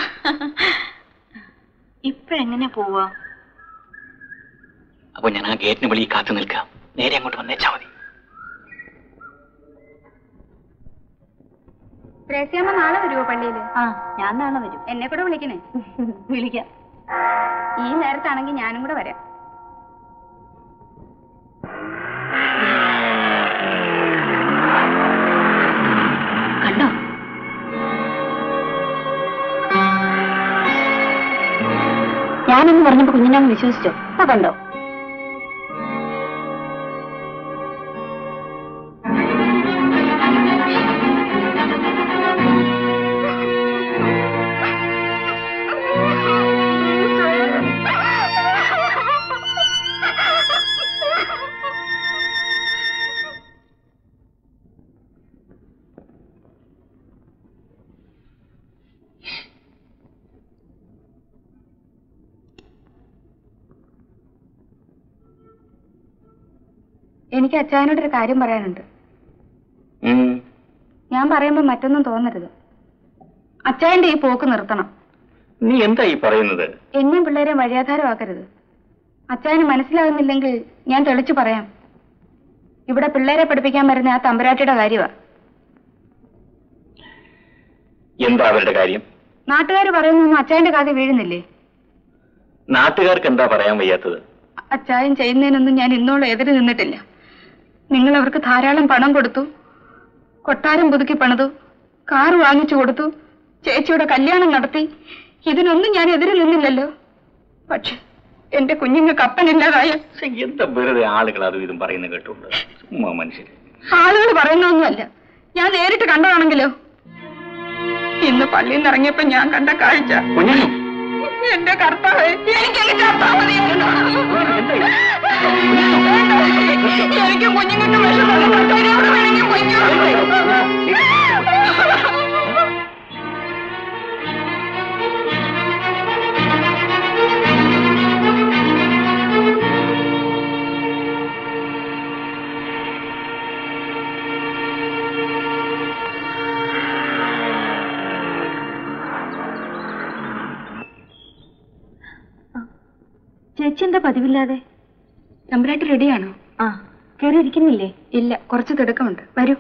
ഇപ്പൊ എങ്ങനെ പോവാ അപ്പൊ ഞാൻ ആ ഗേറ്റിന് വെളിയിൽ കാത്തു നിൽക്കാം നേരെ അങ്ങോട്ട് വന്നേച്ചാ മതി ത്രേസ്യാമ്മ നാളെ വരുമോ പള്ളിയില് ആ ഞാൻ നാളെ വരും എന്നെ കൂടെ വിളിക്കണേ വിളിക്കാം ഈ നേരത്താണെങ്കിൽ ഞാനും കൂടെ വരാം കണ്ടോ ഞാനൊന്ന് പറഞ്ഞപ്പോ കുഞ്ഞിനങ്ങ് വിശ്വസിച്ചോ അപ്പൊ കണ്ടോ എനിക്ക് അച്ചായനോടൊരു കാര്യം പറയാനുണ്ട് ഉം. ഞാൻ പറയുമ്പോൾ മറ്റൊന്നും തോന്നരുത് അച്ചായന്റെ ഈ പോക്ക് നിർത്തണം നീ എന്താ ഈ പറയുന്നത് എന്നെയും പിള്ളേരെ വഴിയാധാരമാക്കരുത് അച്ചായന് മനസ്സിലാകുന്നില്ലെങ്കിൽ ഞാൻ തെളിച്ചു പറയാം ഇവിടെ പിള്ളേരെ പഠിപ്പിക്കാൻ വരുന്ന ആ തമ്പുരാട്ടിയുടെ കാര്യമാ എന്താ അവരുടെ കാര്യം നാട്ടുകാർ പറയുന്നൊന്നും അച്ചായന്റെ കാര്യം വീഴുന്നില്ലേ നാട്ടുകാർക്ക് എന്താ പറയാൻ വയ്യാത്തത് അച്ചായൻ ചെയ്യുന്നതിനൊന്നും ഞാൻ ഇന്നോളം എതിര് നിന്നിട്ടില്ല നിങ്ങൾ അവർക്ക് ധാരാളം പണം കൊടുത്തു കൊട്ടാരം പുതുക്കി പണിതു കാറ് വാങ്ങിച്ചു കൊടുത്തു ചേച്ചിയുടെ കല്യാണം നടത്തി ഇതിനൊന്നും ഞാൻ എതിര് നിന്നില്ലല്ലോ പക്ഷെ എന്റെ കുഞ്ഞുങ്ങൾക്ക് അപ്പനില്ലാതായ പക്ഷെ എന്താ വെറുതെ ആളുകൾ അതും ഇതും പറയുന്ന കേട്ടുണ്ട് ചുമ്മാ മനുഷ്യര് ആളുകൾ പറയുന്നൊന്നുമല്ല ഞാൻ നേരിട്ട് കണ്ടതാണെങ്കിലോ ഇന്ന് പള്ളിയിൽ നിന്ന് ഇറങ്ങിയപ്പോ ഞാൻ കണ്ട കാഴ്ച കുഞ്ഞു എന്റെ കർത്താവ് എനിക്ക് എന്റെ കർത്താവ് മതിയായിരുന്നു. എനിക്ക് കുഞ്ഞുങ്ങൾക്ക് വിഷമമാണ് കർത്താവിനോട് വേണമെങ്കിൽ കുഞ്ഞു ചേച്ചി എന്താ പതിവില്ലാതെ തമ്പുരാട്ടി റെഡിയാണോ ആ കയറി ഇരിക്കുന്നില്ലേ ഇല്ല കുറച്ച് തിടുക്കമുണ്ട് വരൂ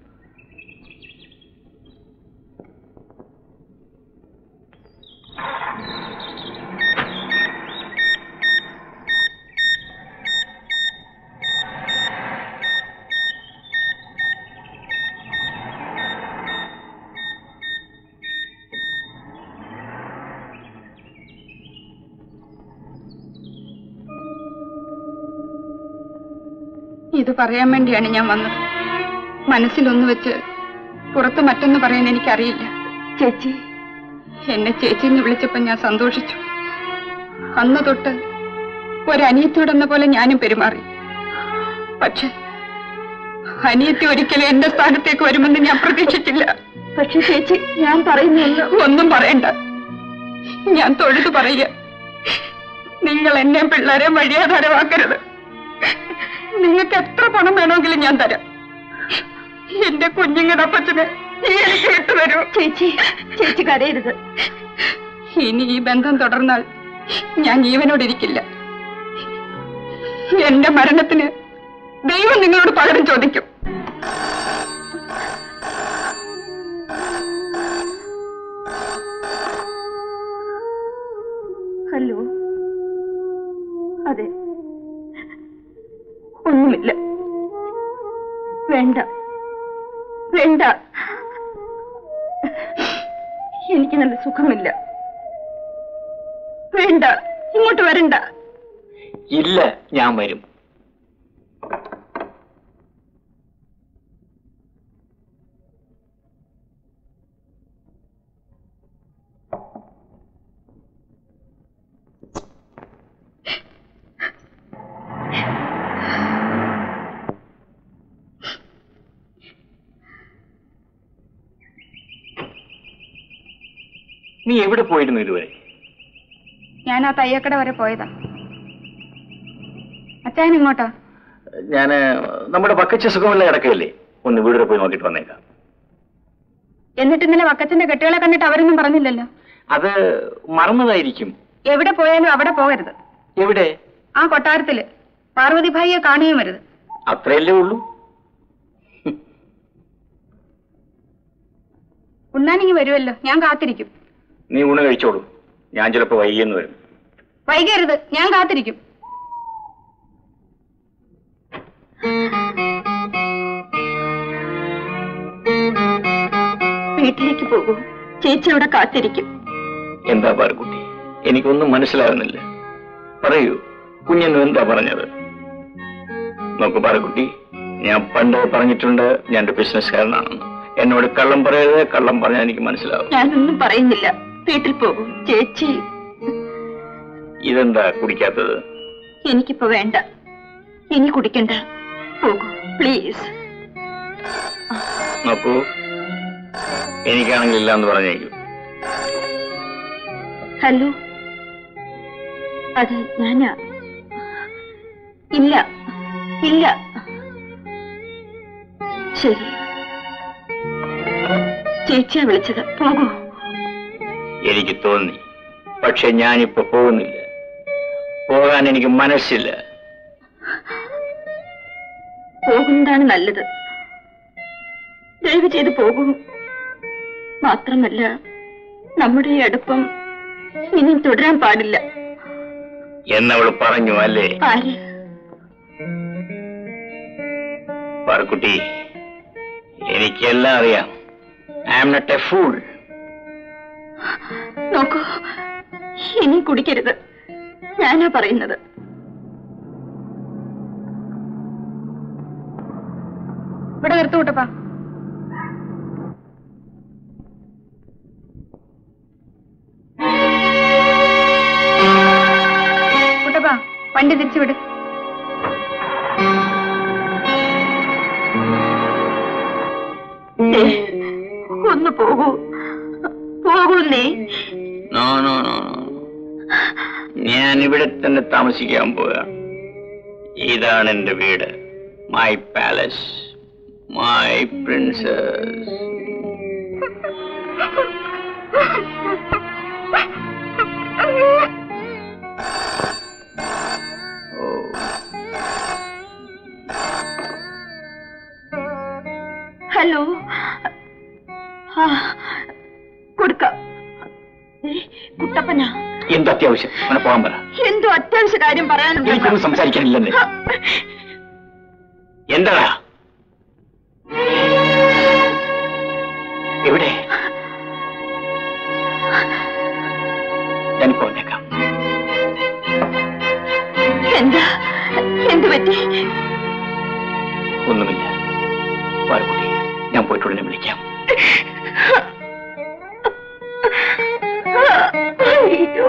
ഇത് പറയാൻ വേണ്ടിയാണ് ഞാൻ വന്നത് മനസ്സിലൊന്ന് വെച്ച് പുറത്ത് മറ്റൊന്ന് പറയാൻ എനിക്കറിയില്ല ചേച്ചി എന്നെ ചേച്ചി എന്ന് വിളിച്ചപ്പോ ഞാൻ സന്തോഷിച്ചു അന്ന് തൊട്ട് ഒരനിയത്തിയോടെന്ന പോലെ ഞാനും പെരുമാറി പക്ഷെ അനിയത്തി ഒരിക്കലും എന്റെ സ്ഥാനത്തേക്ക് വരുമെന്ന് ഞാൻ പ്രതീക്ഷിച്ചില്ല പക്ഷെ ചേച്ചി ഞാൻ പറയുന്നില്ല ഒന്നും പറയണ്ട ഞാൻ തൊഴുതു പറയുക നിങ്ങൾ എന്നെ പിള്ളേരെ വഴിയാധാരമാക്കരുത് നിങ്ങൾക്ക് എത്ര പണം വേണമെങ്കിലും ഞാൻ തരാം എന്റെ കുഞ്ഞുങ്ങളുടെ അപ്പച്ചന് എനിക്ക് വിട്ടുതരൂ ചേച്ചി ചേച്ചി കരയരുത് ഇനി ഈ ബന്ധം തുടർന്നാൽ ഞാൻ ജീവനോടിരിക്കില്ല എന്റെ മരണത്തിന് ദൈവം നിങ്ങളോട് പകരം ചോദിക്കും ഹലോ അതെ ഒന്നുമില്ല വേണ്ട വേണ്ട എനിക്ക് നല്ല സുഖമില്ല വേണ്ട ഇങ്ങോട്ട് വരണ്ട ഇല്ല ഞാൻ വരും നീ എവിടെ പോയിരുന്നു ഇതുവരെ ഞാൻ ആ തയ്യക്കട വരെ പോയതാ അച്ചായൻ ഇങ്ങോട്ടാ ഞാന് നമ്മുടെ പക്കച്ച സുഖമുള്ള കിടക്കയില്ലേ ഒന്ന് വീട് വരെ പോയി നോക്കിയിട്ട് വന്നേക്കാം എന്നിട്ട് ഇന്നലെ വക്കച്ചന്റെ കെട്ടുകളെ കണ്ടിട്ട് അവരൊന്നും പറഞ്ഞില്ലല്ലോ അത് മറന്നതായിരിക്കും എവിടെ പോയാലും അവിടെ പോകരുത് എവിടെ ആ കൊട്ടാരത്തില് പാർവതി ഭായിയെ കാണുകയും വരുത് അത്രയല്ലേ ഉള്ളൂ ഉണ്ണാനിങ്ങി വരുമല്ലോ ഞാൻ കാത്തിരിക്കും നീ ഊണ് കഴിച്ചോളൂ ഞാൻ ചിലപ്പോ വൈകിയെന്ന് വരും വൈകരുത് ഞാൻ കാത്തിരിക്കും വീട്ടിലേക്ക് പോകൂ ചേച്ചി അവിടെ കാത്തിരിക്കും എന്താ പാർക്കുട്ടി എനിക്കൊന്നും മനസ്സിലാകുന്നില്ല പറയൂ കുഞ്ഞെന്നു എന്താ പറഞ്ഞത് നോക്കൂ പാറക്കുട്ടി ഞാൻ പണ്ട് പറഞ്ഞിട്ടുണ്ട് ഞാൻ ഒരു ബിസിനസ്സുകാരനാണെന്ന് എന്നോട് കള്ളം പറയരുത് കള്ളം പറഞ്ഞാൽ എനിക്ക് മനസ്സിലാവും ഞാനൊന്നും പറയുന്നില്ല വീട്ടിൽ പോകൂ ചേച്ചി ഇതെന്താ കുടിക്കാത്തത് എനിക്കിപ്പോ വേണ്ട ഇനി കുടിക്കണ്ട പോകൂ പ്ലീസ് നോക്കൂ എനിക്കാണെങ്കിൽ ഇല്ല എന്ന് പറഞ്ഞേക്കൂ ഹലോ അതെ ഞാനാ ഇല്ല ഇല്ല ശരി ചേച്ചിയാ വിളിച്ചത് പോകൂ എനിക്ക് തോന്നി പക്ഷെ ഞാനിപ്പോ പോകുന്നില്ല പോകാൻ എനിക്ക് മനസ്സില്ല പോകുന്നതാണ് നല്ലത് ദയവ് ചെയ്ത് പോകൂ മാത്രമല്ല നമ്മുടെ ഈ അടുപ്പം ഇനിയും തുടരാൻ പാടില്ല എന്നവൾ പറഞ്ഞു അല്ലേ ആര് പാറക്കുട്ടി എനിക്കെല്ലാം അറിയാം I am not a fool നോക്കൂ ഇനി കുടിക്കരുത് ഞാനാ പറയുന്നത് ഇവിടെ നിർത്തു കൂട്ടപ്പാ കുട്ടപ്പാ വണ്ടി തിരിച്ചു വിട് ദേ, ഒന്ന് പോകൂ പോകൂ നീ നോ നോ നോ നോ ഞാൻ ഇവിടെ തന്നെ താമസിക്കാൻ പോവുകയാണ് ഇതാണ് എന്റെ വീട് my palace my princess hello ആ, കൊടുക്കാം ഏ, കുട്ടപ്പനാ എന്ത് അത്യാവശ്യം അങ്ങനെ പോകാൻ പറ എന്തോ അത്യാവശ്യ കാര്യം പറയാനുണ്ട് എനിക്കൊന്നും സംസാരിക്കാനില്ലെന്ന് എന്താടാ എവിടെ ഞാനിപ്പോ വന്നേക്കാം എന്താ എന്ത് പറ്റി ഒന്നുമില്ല പാറക്കുട്ടി ഞാൻ പോയിട്ടുടനെ വിളിക്കാം അയ്യോ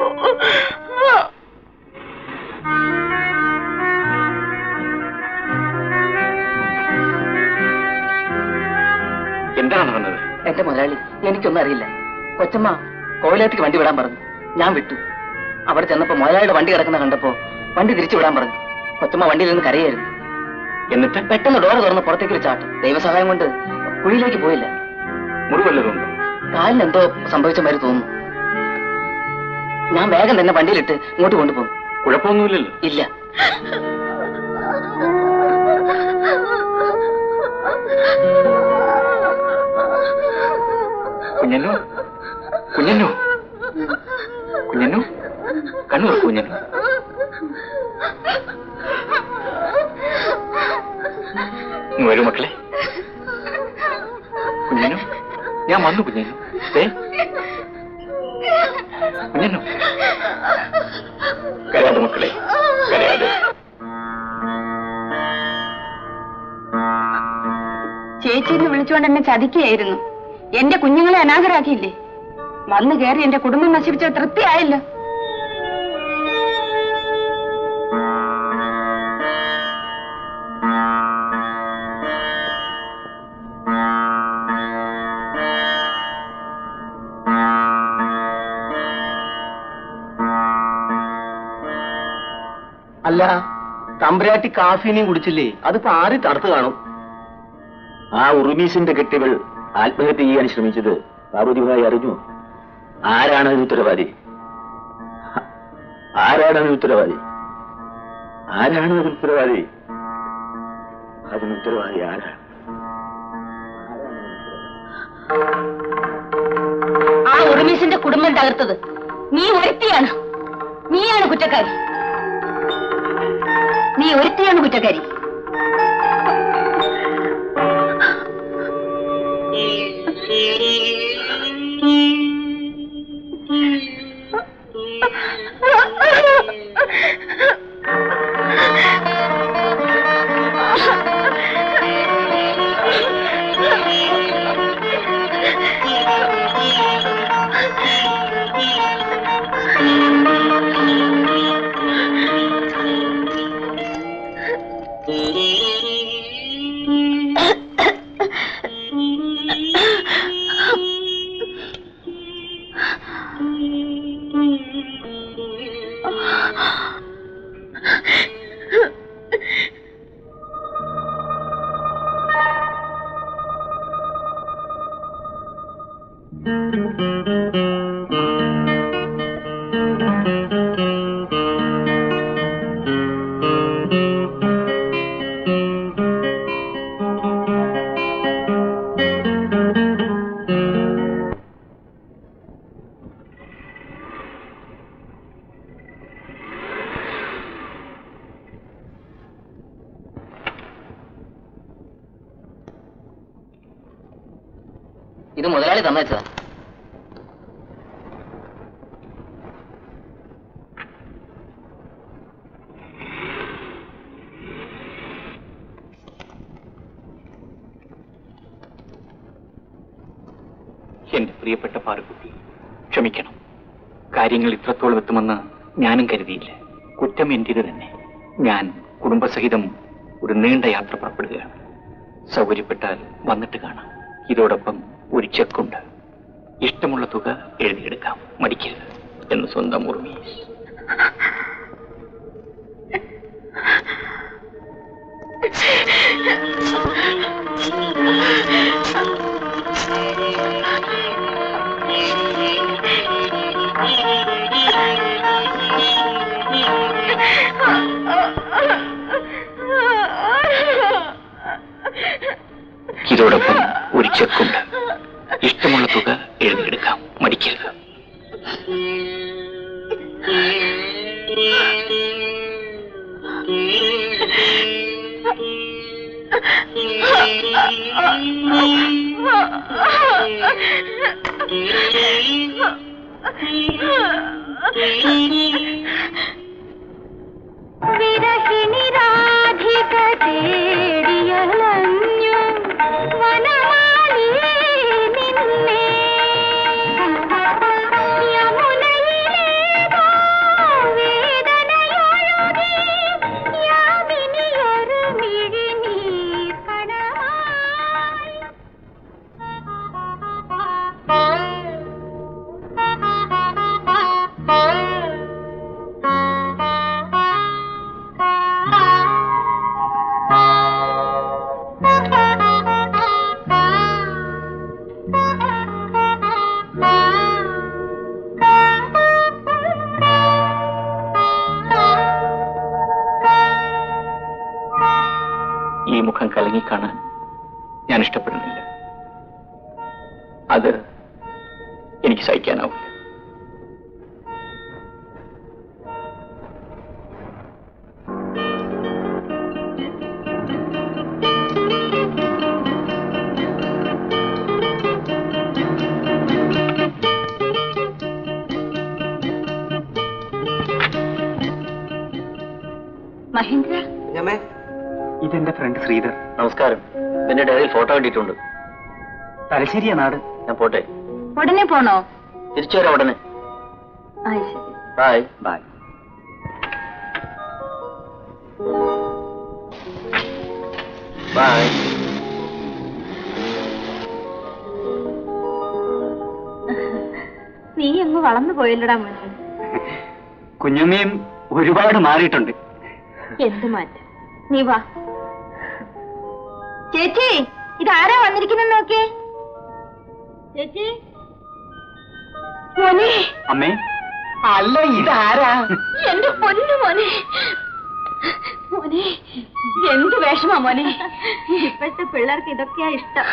എന്താണ് നടന്നത് എന്റെ മുതലാളി എനിക്കൊന്നും അറിയില്ല കൊച്ചമ്മ കോവിലത്തേക്ക് വണ്ടി വിടാൻ പറഞ്ഞു ഞാൻ വിട്ടു അവിടെ ചെന്നപ്പോ മുതലാളിയുടെ വണ്ടി കിടക്കുന്ന കണ്ടപ്പോ വണ്ടി തിരിച്ചു വിടാൻ പറഞ്ഞു കൊച്ചമ്മ വണ്ടിയിൽ നിന്ന് കരയായിരുന്നു എന്നിട്ട് പെട്ടെന്ന് ഡോർ തുറന്ന് പുറത്തേക്ക് ഒരു ചാട്ടം ദൈവസഹായം കൊണ്ട് കുഴിയിലേക്ക് പോയില്ല മുറിവല്ലതുണ്ടോ കാലിന് എന്തോ സംഭവിച്ച മാതിരി തോന്നുന്നു ഞാൻ വേഗം തന്നെ വണ്ടിയിലിട്ട് ഇങ്ങോട്ട് കൊണ്ടുപോകും കുഴപ്പമൊന്നുമില്ലല്ലോ ഇല്ല കുഞ്ഞനു കുഞ്ഞനു കുഞ്ഞനു കണ്ണൂർ കുഞ്ഞനു ഇങ്ങ് വരൂ മക്കളെ കുഞ്ഞനു ഞാൻ വന്നു കുഞ്ഞനു ദേ കുഞ്ഞനു കരയാതെ മക്കളെ കരയാതെ ചേച്ചി എന്ന് വിളിച്ചുകൊണ്ട് എന്നെ ചതിക്കുകയായിരുന്നു എന്റെ കുഞ്ഞുങ്ങളെ അനാഥരാക്കിയില്ലേ വന്നു കയറി എന്റെ കുടുംബം നശിപ്പിച്ച തൃപ്തിയായല്ലോ അല്ല തമ്പുരാട്ടി കാഫീനെയും കുടിച്ചില്ലേ അതിപ്പോ ആറി തടുത്ത് കാണും ആ ഉറുമീസിന്റെ കെട്ടികൾ ആത്മഹത്യ ചെയ്യാൻ ശ്രമിച്ചത് പാർവതിഭായി അറിഞ്ഞു ആരാണ് അതിന് ഉത്തരവാദി ആരാണ് അതിന് ഉത്തരവാദി ആരാണ് അതിന് ഉത്തരവാദി അതിന് ഉത്തരവാദി ആരാണ് ആ ഉറുമീസിന്റെ കുടുംബം തകർത്തത് നീ ഒരുത്തിയാണ് നീയാണ് കുറ്റക്കാരി നീ ഒരുത്തിയാണ് കുറ്റക്കാരി ഇത് മുതലാളി തന്നേച്ചതാ എന്റെ പ്രിയപ്പെട്ട പാറുകുട്ടി ക്ഷമിക്കണം കാര്യങ്ങൾ ഇത്രത്തോളം എത്തുമെന്ന് ഞാനും കരുതിയില്ല കുറ്റം എന്റേത് തന്നെ ഞാൻ കുടുംബസഹിതം ഒരു നീണ്ട യാത്ര പുറപ്പെടുകയാണ് സൗകര്യപ്പെട്ടാൽ വന്നിട്ട് കാണാം ഇതോടൊപ്പം ഒരു ചെക്കുണ്ട് ഇഷ്ടമുള്ള തുക എഴുതിയെടുക്കാം മടിക്കരുത് എന്ന് സ്വന്തം ഉർമീസ് ഇതോടൊപ്പം ഒരു ചെക്കുണ്ട് ഇഷ്ടമുള്ള തുക എഴുതിയെടുക്കാം മടിക്കരുത് വിരഹിണി രാധിക തേടിയലഞ്ഞു വനമാലി നിന്നെ യമുനയിലേതോ വേദനയൊഴുകി യാമിനിയൊരു മിഴിനീർ ഈ മുഖം കലങ്ങി കാണാൻ ഞാൻ ഇഷ്ടപ്പെടുന്നില്ല അത് എനിക്ക് സഹിക്കാനാവില്ല മഹേന്ദ്ര ഇതെന്റെ ഫ്രണ്ട് ശ്രീധർ നമസ്കാരം എന്റെ ഡയറിയിൽ ഫോട്ടോ കിട്ടിയിട്ടുണ്ട് തലശ്ശേരിയാ നാട് ഞാൻ പോട്ടെ ഉടനെ പോണോ തിരിച്ചു വരാം ഉടനെ ആ ശരി ബൈ ബൈ ബൈ നീ അങ്ങ് വളർന്നു പോയല്ലടാ മോനെ കുഞ്ഞമ്മയും ഒരുപാട് മാറിയിട്ടുണ്ട് എന്ത് മാറ്റം നീ വാ ചേച്ചി ഇതാരാ വന്നിരിക്കുന്നത് നോക്കിയേ ചേച്ചി മോനെ അമ്മേ അല്ല ഇതാരാ എന്റെ പൊന്നു മോനെ മോനെ എന്ത് വിഷമാ മോനെ ഇപ്പോഴത്തെ പിള്ളേർക്ക് ഇതൊക്കെയാ ഇഷ്ടം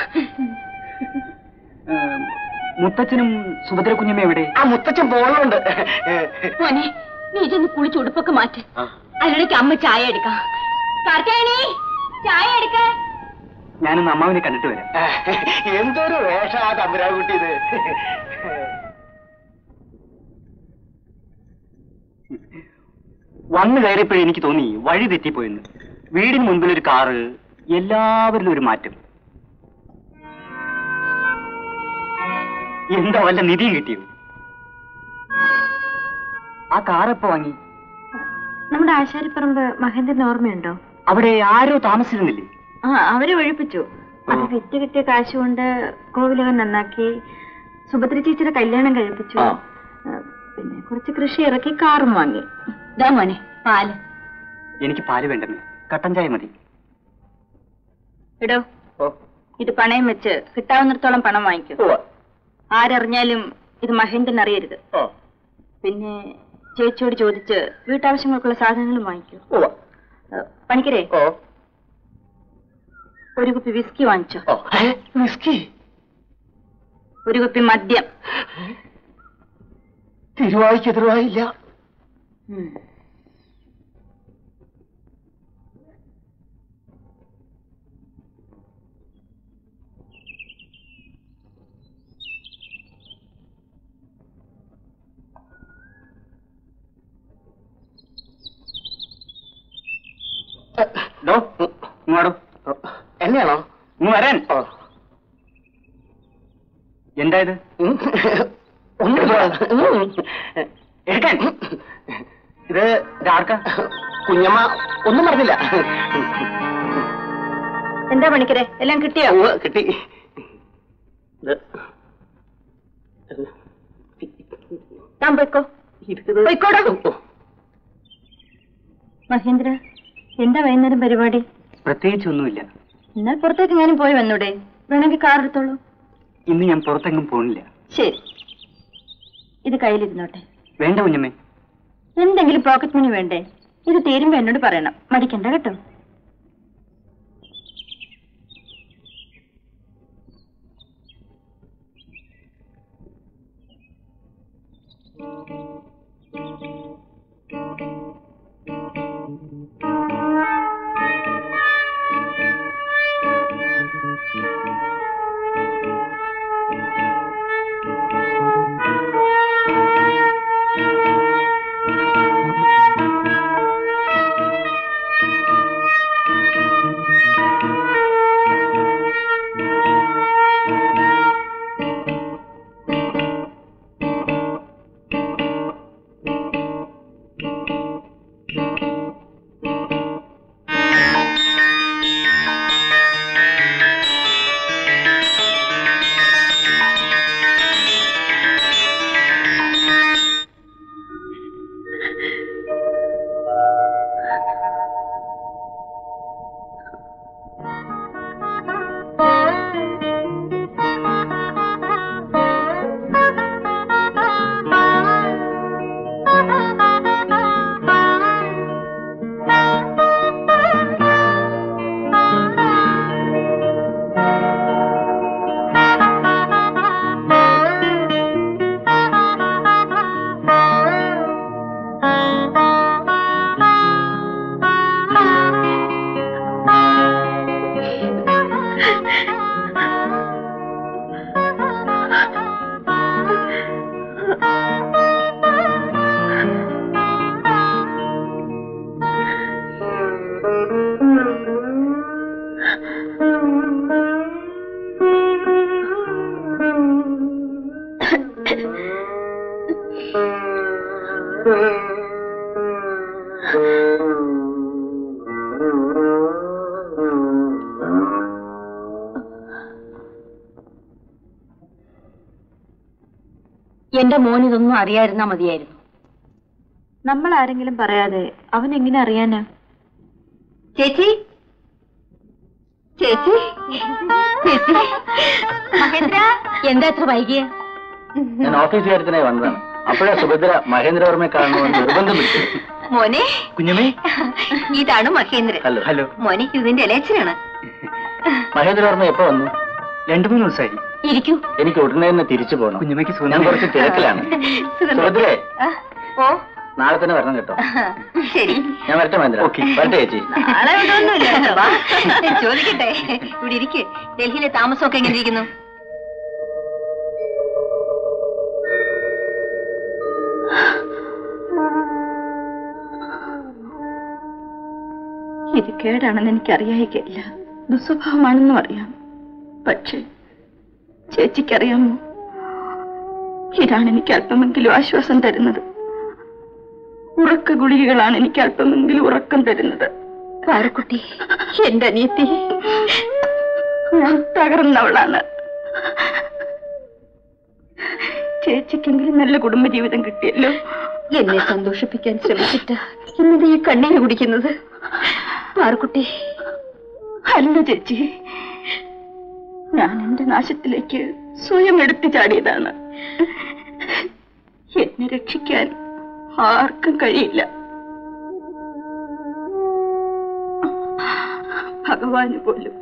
ഏം, മുത്തച്ഛനും സുഭദ്ര കുഞ്ഞമ്മ എവിടെ ആ മുത്തച്ഛൻ പോണുണ്ട് മോനെ നീ ചെന്ന് കുളിച്ച് ഉടുപ്പൊക്കെ മാറ്റ് അതിനിടയ്ക്ക് അമ്മ ചായ എടുക്കാം കാർത്തായണി ചായ എടുക്ക ഞാനൊന്ന് അമ്മാവിനെ കണ്ടിട്ട് വരാം എന്തൊരു വേഷ ആ തമ്പുരാകുട്ടി ഇത് വന്നു കയറിയപ്പോഴേ എനിക്ക് തോന്നി വഴി തെറ്റിപ്പോയെന്ന് വീടിന് മുൻപിൽ ഒരു കാറ് എല്ലാവരിലും ഒരു മാറ്റം എന്താ വല്ല നിധിയും കിട്ടിയോ ആ കാർ എപ്പോ വാങ്ങി നമ്മുടെ ആശാരിപ്പറമ്പ് മഹേന്ദ്രന് ഓർമ്മയുണ്ടോ അവിടെ ആരോ താമസിച്ചിരുന്നില്ലേ ആ അവരെ ഒഴിപ്പിച്ചു അത് വിറ്റ് കിട്ടിയ കാശ് കൊണ്ട് കോവിലകം നന്നാക്കി സുഭദ്ര ചേച്ചിയുടെ കല്യാണം കഴിപ്പിച്ചു ആ. ആ, പിന്നെ കുറച്ച് കൃഷി ഇറക്കി കാറും വാങ്ങി ഇതാ മോനെ പാല് എനിക്ക് പാല് വേണ്ടമേ കട്ടൻ ചായ മതി ഇടോ ഇത് പണയം വെച്ച് കിട്ടാവുന്നിടത്തോളം പണം വാങ്ങിക്കും ആരറിഞ്ഞാലും ഇത് മഹേന്ദ്രൻ അറിയരുത് പിന്നെ ചേച്ചിയോട് ചോദിച്ച് വീട്ടാവശ്യങ്ങൾക്കുള്ള സാധനങ്ങളും വാങ്ങിക്കൂ ഏ, പണിക്കരെ ഒരു കുപ്പി വിസ്കി വാങ്ങിച്ചോ വിസ്കി ഒരു കുപ്പി മദ്യം തിരുവായിക്ക് എതിർവായില്ല ഉം. ഡോ ഇങ്ങോടോ എന്നെയാണോ ഇങ്ങ് വരാൻ ഓ. എന്താ ഇത് ഉം. ഒന്നുമില്ല. ഉം. എടുക്കാൻ ഇത് ഇതാർക്കാ കുഞ്ഞമ്മ ഒന്നും പറഞ്ഞില്ല എന്താ പണിക്കരെ എല്ലാം കിട്ടിയോ ഉവ്വ് കിട്ടി ഇത് താൻ പോയിക്കോ ഇത് പോയിക്കോടോ. ഓ. മഹേന്ദ്ര എന്താ വൈകുന്നേരം പരിപാടി പ്രത്യേകിച്ചൊന്നുമില്ല എന്നാൽ പുറത്തേക്ക് ഞാനും പോയി വന്നൂടെ വേണമെങ്കിൽ കാർ എടുത്തോളൂ ഇന്ന് ഞാൻ പുറത്തെങ്ങും പോണില്ല ശരി ഇത് കയ്യിലിരുന്നോട്ടെ വേണ്ട കുഞ്ഞമ്മേ എന്തെങ്കിലും പോക്കറ്റ് മണി വേണ്ടേ ഇത് തീരുമ്പോ എന്നോട് പറയണം മടിക്കണ്ട കേട്ടോ എന്റെ മോൻ ഇതൊന്നും അറിയാതിരുന്നാ മതിയായിരുന്നു നമ്മൾ ആരെങ്കിലും പറയാതെ അവൻ എങ്ങനെ അറിയാനാ ചേച്ചി ചേച്ചി ചേച്ചി മഹേന്ദ്ര എന്താ അത്ര വൈകിയ ഞാൻ ഓഫീസ് കാര്യത്തിനായി വന്നതാണ് അപ്പോഴാ സുഭദ്ര മഹേന്ദ്രവർമ്മയെ കാണണമെന്ന് നിർബന്ധം പിടിച്ചു മോനെ കുഞ്ഞമ്മേ ഇതാണ് മഹേന്ദ്രൻ ഹലോ ഹലോ മോനെ ഇതിന്റെ ഇളയച്ചനാണ് മഹേന്ദ്രവർമ്മ എപ്പോ വന്നു രണ്ടു മൂന്ന് ദിവസമായി ഇരിക്കൂ എനിക്ക് ഉടനെ തന്നെ തിരിച്ചു പോകണം കുഞ്ഞമ്മയ്ക്ക് സുഖം ഞാൻ കുറച്ച് തിരക്കിലാണ് സുഖം സുഭദ്രേ ആ, ഓ നാളെ തന്നെ വരണം കേട്ടോ ശരി ഞാൻ വരട്ടെ മഹേന്ദ്ര ഓക്കേ. വരട്ടെ ചേച്ചി നാളെ ഇതൊന്നുമില്ല കേട്ടോ. വാ. ചോദിക്കട്ടെ ഇവിടെ ഇരിക്ക് ഡൽഹിയിലെ താമസമൊക്കെ എങ്ങനെ ഇരിക്കുന്നു ഇത് കേടാണെന്ന് എനിക്കറിയായികയില്ല ദുസ്വഭാവമാണെന്നും അറിയാം പക്ഷേ ചേച്ചിക്കറിയാമോ ഇതാണ് എനിക്ക് അല്പമെങ്കിലും ആശ്വാസം തരുന്നത് ഉറക്ക ഗുളികകളാണ് എനിക്ക് അല്പമെങ്കിലും ഉറക്കം തരുന്നത് പാറക്കുട്ടി എന്റെ അനിയത്തി ഞാൻ തകർന്നവളാണ് ചേച്ചിക്കെങ്കിലും നല്ല കുടുംബജീവിതം കിട്ടിയല്ലോ എന്നെ സന്തോഷിപ്പിക്കാൻ ശ്രമിച്ചിട്ട് ഇന്നത് ഈ കണ്ണീര് കുടിക്കുന്നത് പാറക്കുട്ടി അല്ല ചേച്ചി ഞാൻ എന്റെ നാശത്തിലേക്ക് സ്വയം എടുത്തു ചാടിയതാണ് എന്നെ രക്ഷിക്കാൻ ആർക്കും കഴിയില്ല ഭഗവാന് പോലും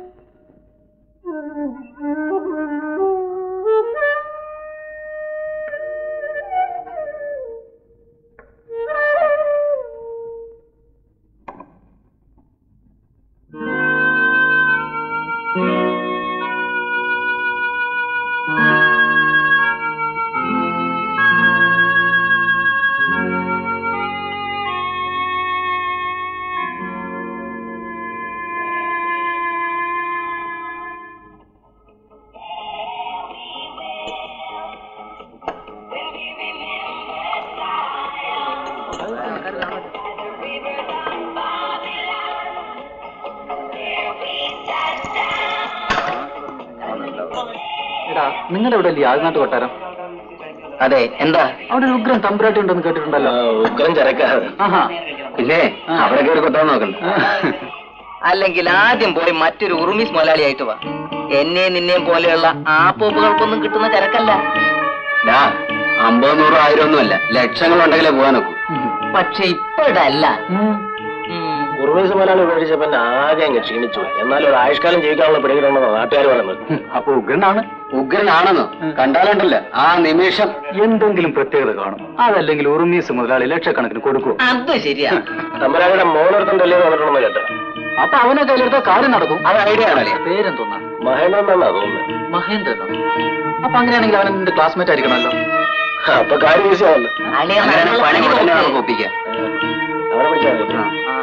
എടാ നിങ്ങളുടെ ഇവിടെ അല്ലേ ആദ്യനാട്ട് കൊട്ടാരം അതെ എന്താ അവിടെ ഒരു ഉഗ്രൻ തമ്പുരാട്ടി ഉണ്ടെന്ന് കേട്ടിട്ടുണ്ടല്ലോ ഉഗ്രം ചരക്കാണ് ആഹാ പിന്നെ ആ. അവിടെ കയറി കൊട്ടാൻ നോക്കണ്ട അല്ലെങ്കിൽ ആദ്യം പോയി മറ്റൊരു ഉറുമീസ് മുതലാളിയായിട്ട് വാ എന്നെയും നിന്നെയും പോലെയുള്ള ആപ്പോപ്പുകൾക്കൊന്നും കിട്ടുന്ന ചരക്കല്ല അമ്പത് നൂറ് ആയിരം ഒന്നുമല്ല ലക്ഷങ്ങൾ ഉണ്ടെങ്കിലേ പോകാൻ നോക്കൂ പക്ഷെ ഇപ്പോഴല്ല ഉറുമീസ് മലയാളം ഉപേക്ഷിച്ചപ്പോ ആകെ അങ്ങ് ക്ഷീണിച്ചു എന്നാൽ ഒരു ആയുഷ്കാലം ജീവിക്കാനുള്ള പിടികളുണ്ടെന്ന് നാട്ടുകാർ പറയുന്നത് അപ്പൊ ഉഗ്രനാണ് ഉഗ്രനാണെന്നോ കണ്ടാലുണ്ടല്ലോ ആ നിമിഷം എന്തെങ്കിലും പ്രത്യേകത കാണും അതല്ലെങ്കിൽ ഉറുമീസ് മുതലാളി ലക്ഷക്കണക്കിന് കൊടുക്കും അത് ശരിയാ തമ്പരാരുടെ മോനൊരുത്തന്റെ വന്നിട്ടുണ്ടെന്ന് കേട്ടോ അപ്പൊ അവനെ കയ്യിലെടുത്ത കാര്യം നടക്കും അത് ഐഡിയ ആണല്ലേ പേരെന്തോന്നാ മഹേന്ദ്രൻ എന്നാ തോന്നുന്നത് മഹേന്ദ്രനോ അപ്പൊ അങ്ങനെയാണെങ്കിൽ അവൻ നിന്റെ ക്ലാസ്മേറ്റ് ആയിരിക്കണമല്ലോ അപ്പൊ കാര്യം ഈസിയാവല്ലോ അങ്ങനെ പണി ഉടനെ നമുക്ക് ഒപ്പിക്കാം അവനെ പിടിച്ചാൽ മതി.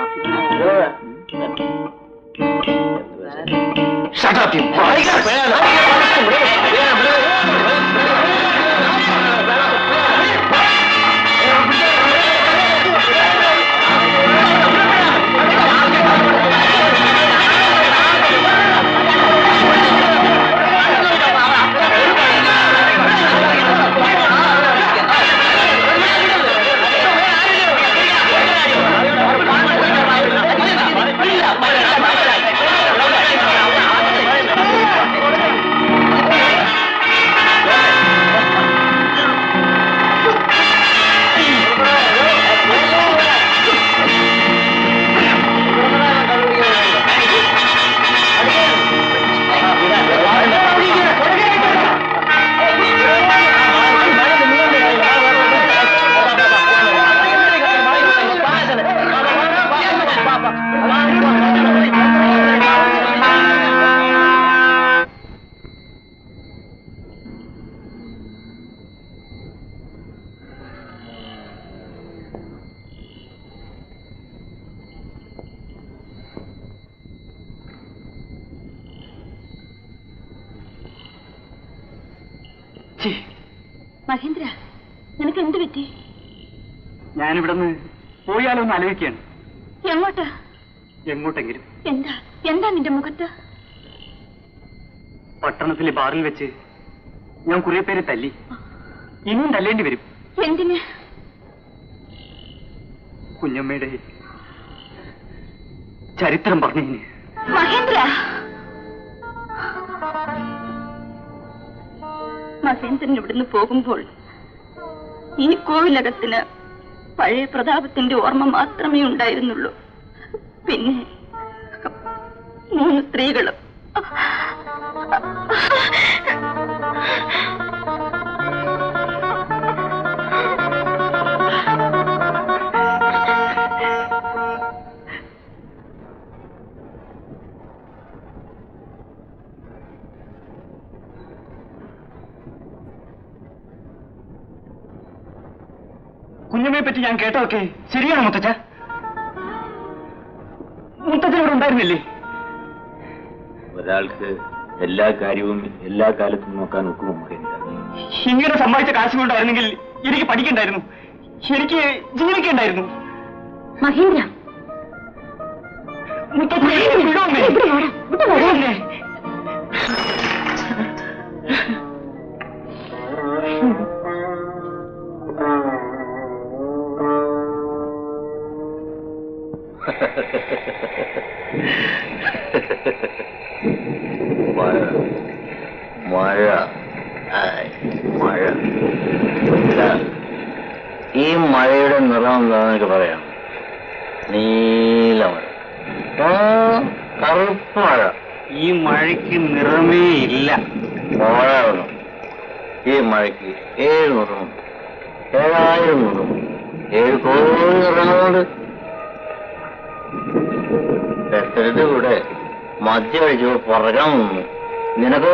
മഹേന്ദ്ര നിനക്ക് എന്ത് പറ്റി ഞാനിവിടെ നിന്ന് പോയാലോ എന്ന് ആലോചിക്കുകയാണ് എങ്ങോട്ടാ എങ്ങോട്ടെങ്കിലും എന്താ എന്താ നിന്റെ മുഖത്ത് പട്ടണത്തിലെ ബാറിൽ വെച്ച് ഞാൻ കുറെ പേരെ തല്ലി ഇനിയും തല്ലേണ്ടി വരും എന്തിന് കുഞ്ഞമ്മയുടെ ചരിത്രം പറഞ്ഞു മഹേന്ദ്ര മഹേന്ദ്രൻ ഇവിടുന്ന് പോകുമ്പോൾ ഈ കോവിലകത്തിന് പഴയ പ്രതാപത്തിന്റെ ഓർമ്മ മാത്രമേ ഉണ്ടായിരുന്നുള്ളൂ പിന്നെ മൂന്ന് സ്ത്രീകളും കുഞ്ഞമ്മയെ പറ്റി ഞാൻ കേട്ടതൊക്കെ ശരിയാണോ മുത്തച്ഛ മുത്തച്ഛൻ ഇവിടെ ഉണ്ടായിരുന്നില്ലേ ഒരാൾക്ക് എല്ലാ കാര്യവും എല്ലാ കാലത്തും നോക്കാൻ ഒക്കുമോ മഹേന്ദ്ര ഇങ്ങനെ സമ്പാദിച്ച കാശ് കൊണ്ടായിരുന്നെങ്കിൽ എനിക്ക് പഠിക്കണ്ടായിരുന്നു എനിക്ക് ജീവിക്കണ്ടായിരുന്നു മഹേന്ദ്ര മുത്തച്ഛൻ വിടോ അമ്മേ. വിടോ അമ്മേ. മഴ മഴ ആയ്, മഴ ഇതാ, ഈ മഴയുടെ നിറം എന്താണെന്ന് പറയാം നീല മഴ ആ, കറുപ്പ് മഴ ഈ മഴയ്ക്ക് നിറമേ ഇല്ല മഴ വേണം ഈ മഴയ്ക്ക് ഏഴ് നിറമുണ്ട് ഏഴായിരം നിറമുണ്ട് ഏഴ് കോടി നിറങ്ങളുണ്ട് രക്തത്തിന്റെ കൂടെ മദ്യം അഴിച്ചു പറക്കാൻ നിന്നു നിനക്കോ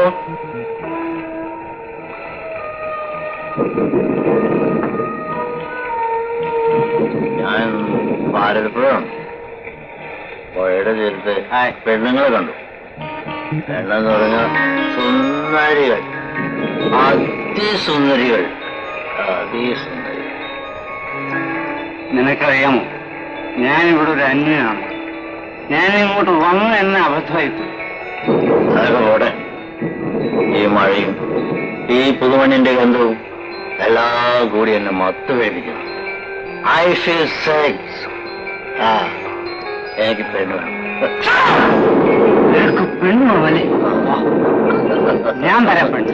ഞാൻ ഭാരതപ്പുഴമാണ് പുഴയുടെ തീരത്ത് പെണ്ണുങ്ങളെ കണ്ടു പെണ്ണെന്ന് പറഞ്ഞ സുന്ദരികൾ അതിസുന്ദരികൾ അതിസുന്ദരികൾ നിനക്കറിയാമോ ഞാനിവിടെ ഒരു അന്യനാണ് ഞാൻ ഇങ്ങോട്ട് വന്നു എന്നെ അബദ്ധമായിപ്പോയി അതൊക്കെ പോടെ ഈ മഴയും ഈ പുതുമണ്ണിന്റെ ഗന്ധവും എല്ലാം കൂടി എന്നെ മത്ത് വേദിക്കും ഐ ഫീൽ സെക്സ് ആ എനിക്ക് പെണ്ണ് വേണം നിനക്ക് പെണ്ണു പോലെ ഞാൻ തരാം പെണ്ണ്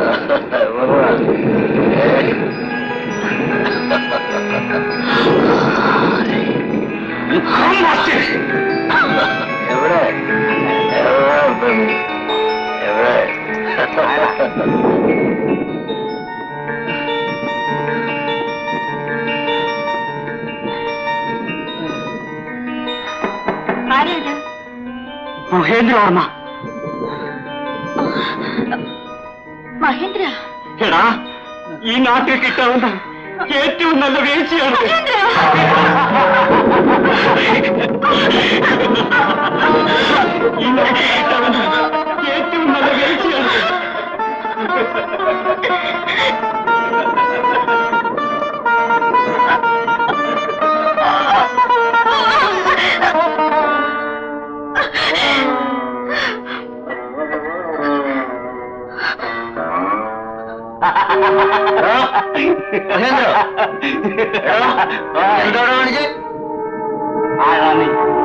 എവിടെ എവിടെ പെണ്ണ് എവിടെ ആരാ മഹേന്ദ്ര വർമ്മ മഹേന്ദ്ര എടാ ഈ നാട്ടിൽ കിട്ടാവുന്ന ഏറ്റവും നല്ല വേഴ്ചയാണ് ഈ നാട്ടിൽ കിട്ടാവുന്ന ഏറ്റവും നല്ല വേഴ്ചയാണ് മഹേന്ദ്ര എന്തോടാ കാണിച്ചേ ആരാ നീ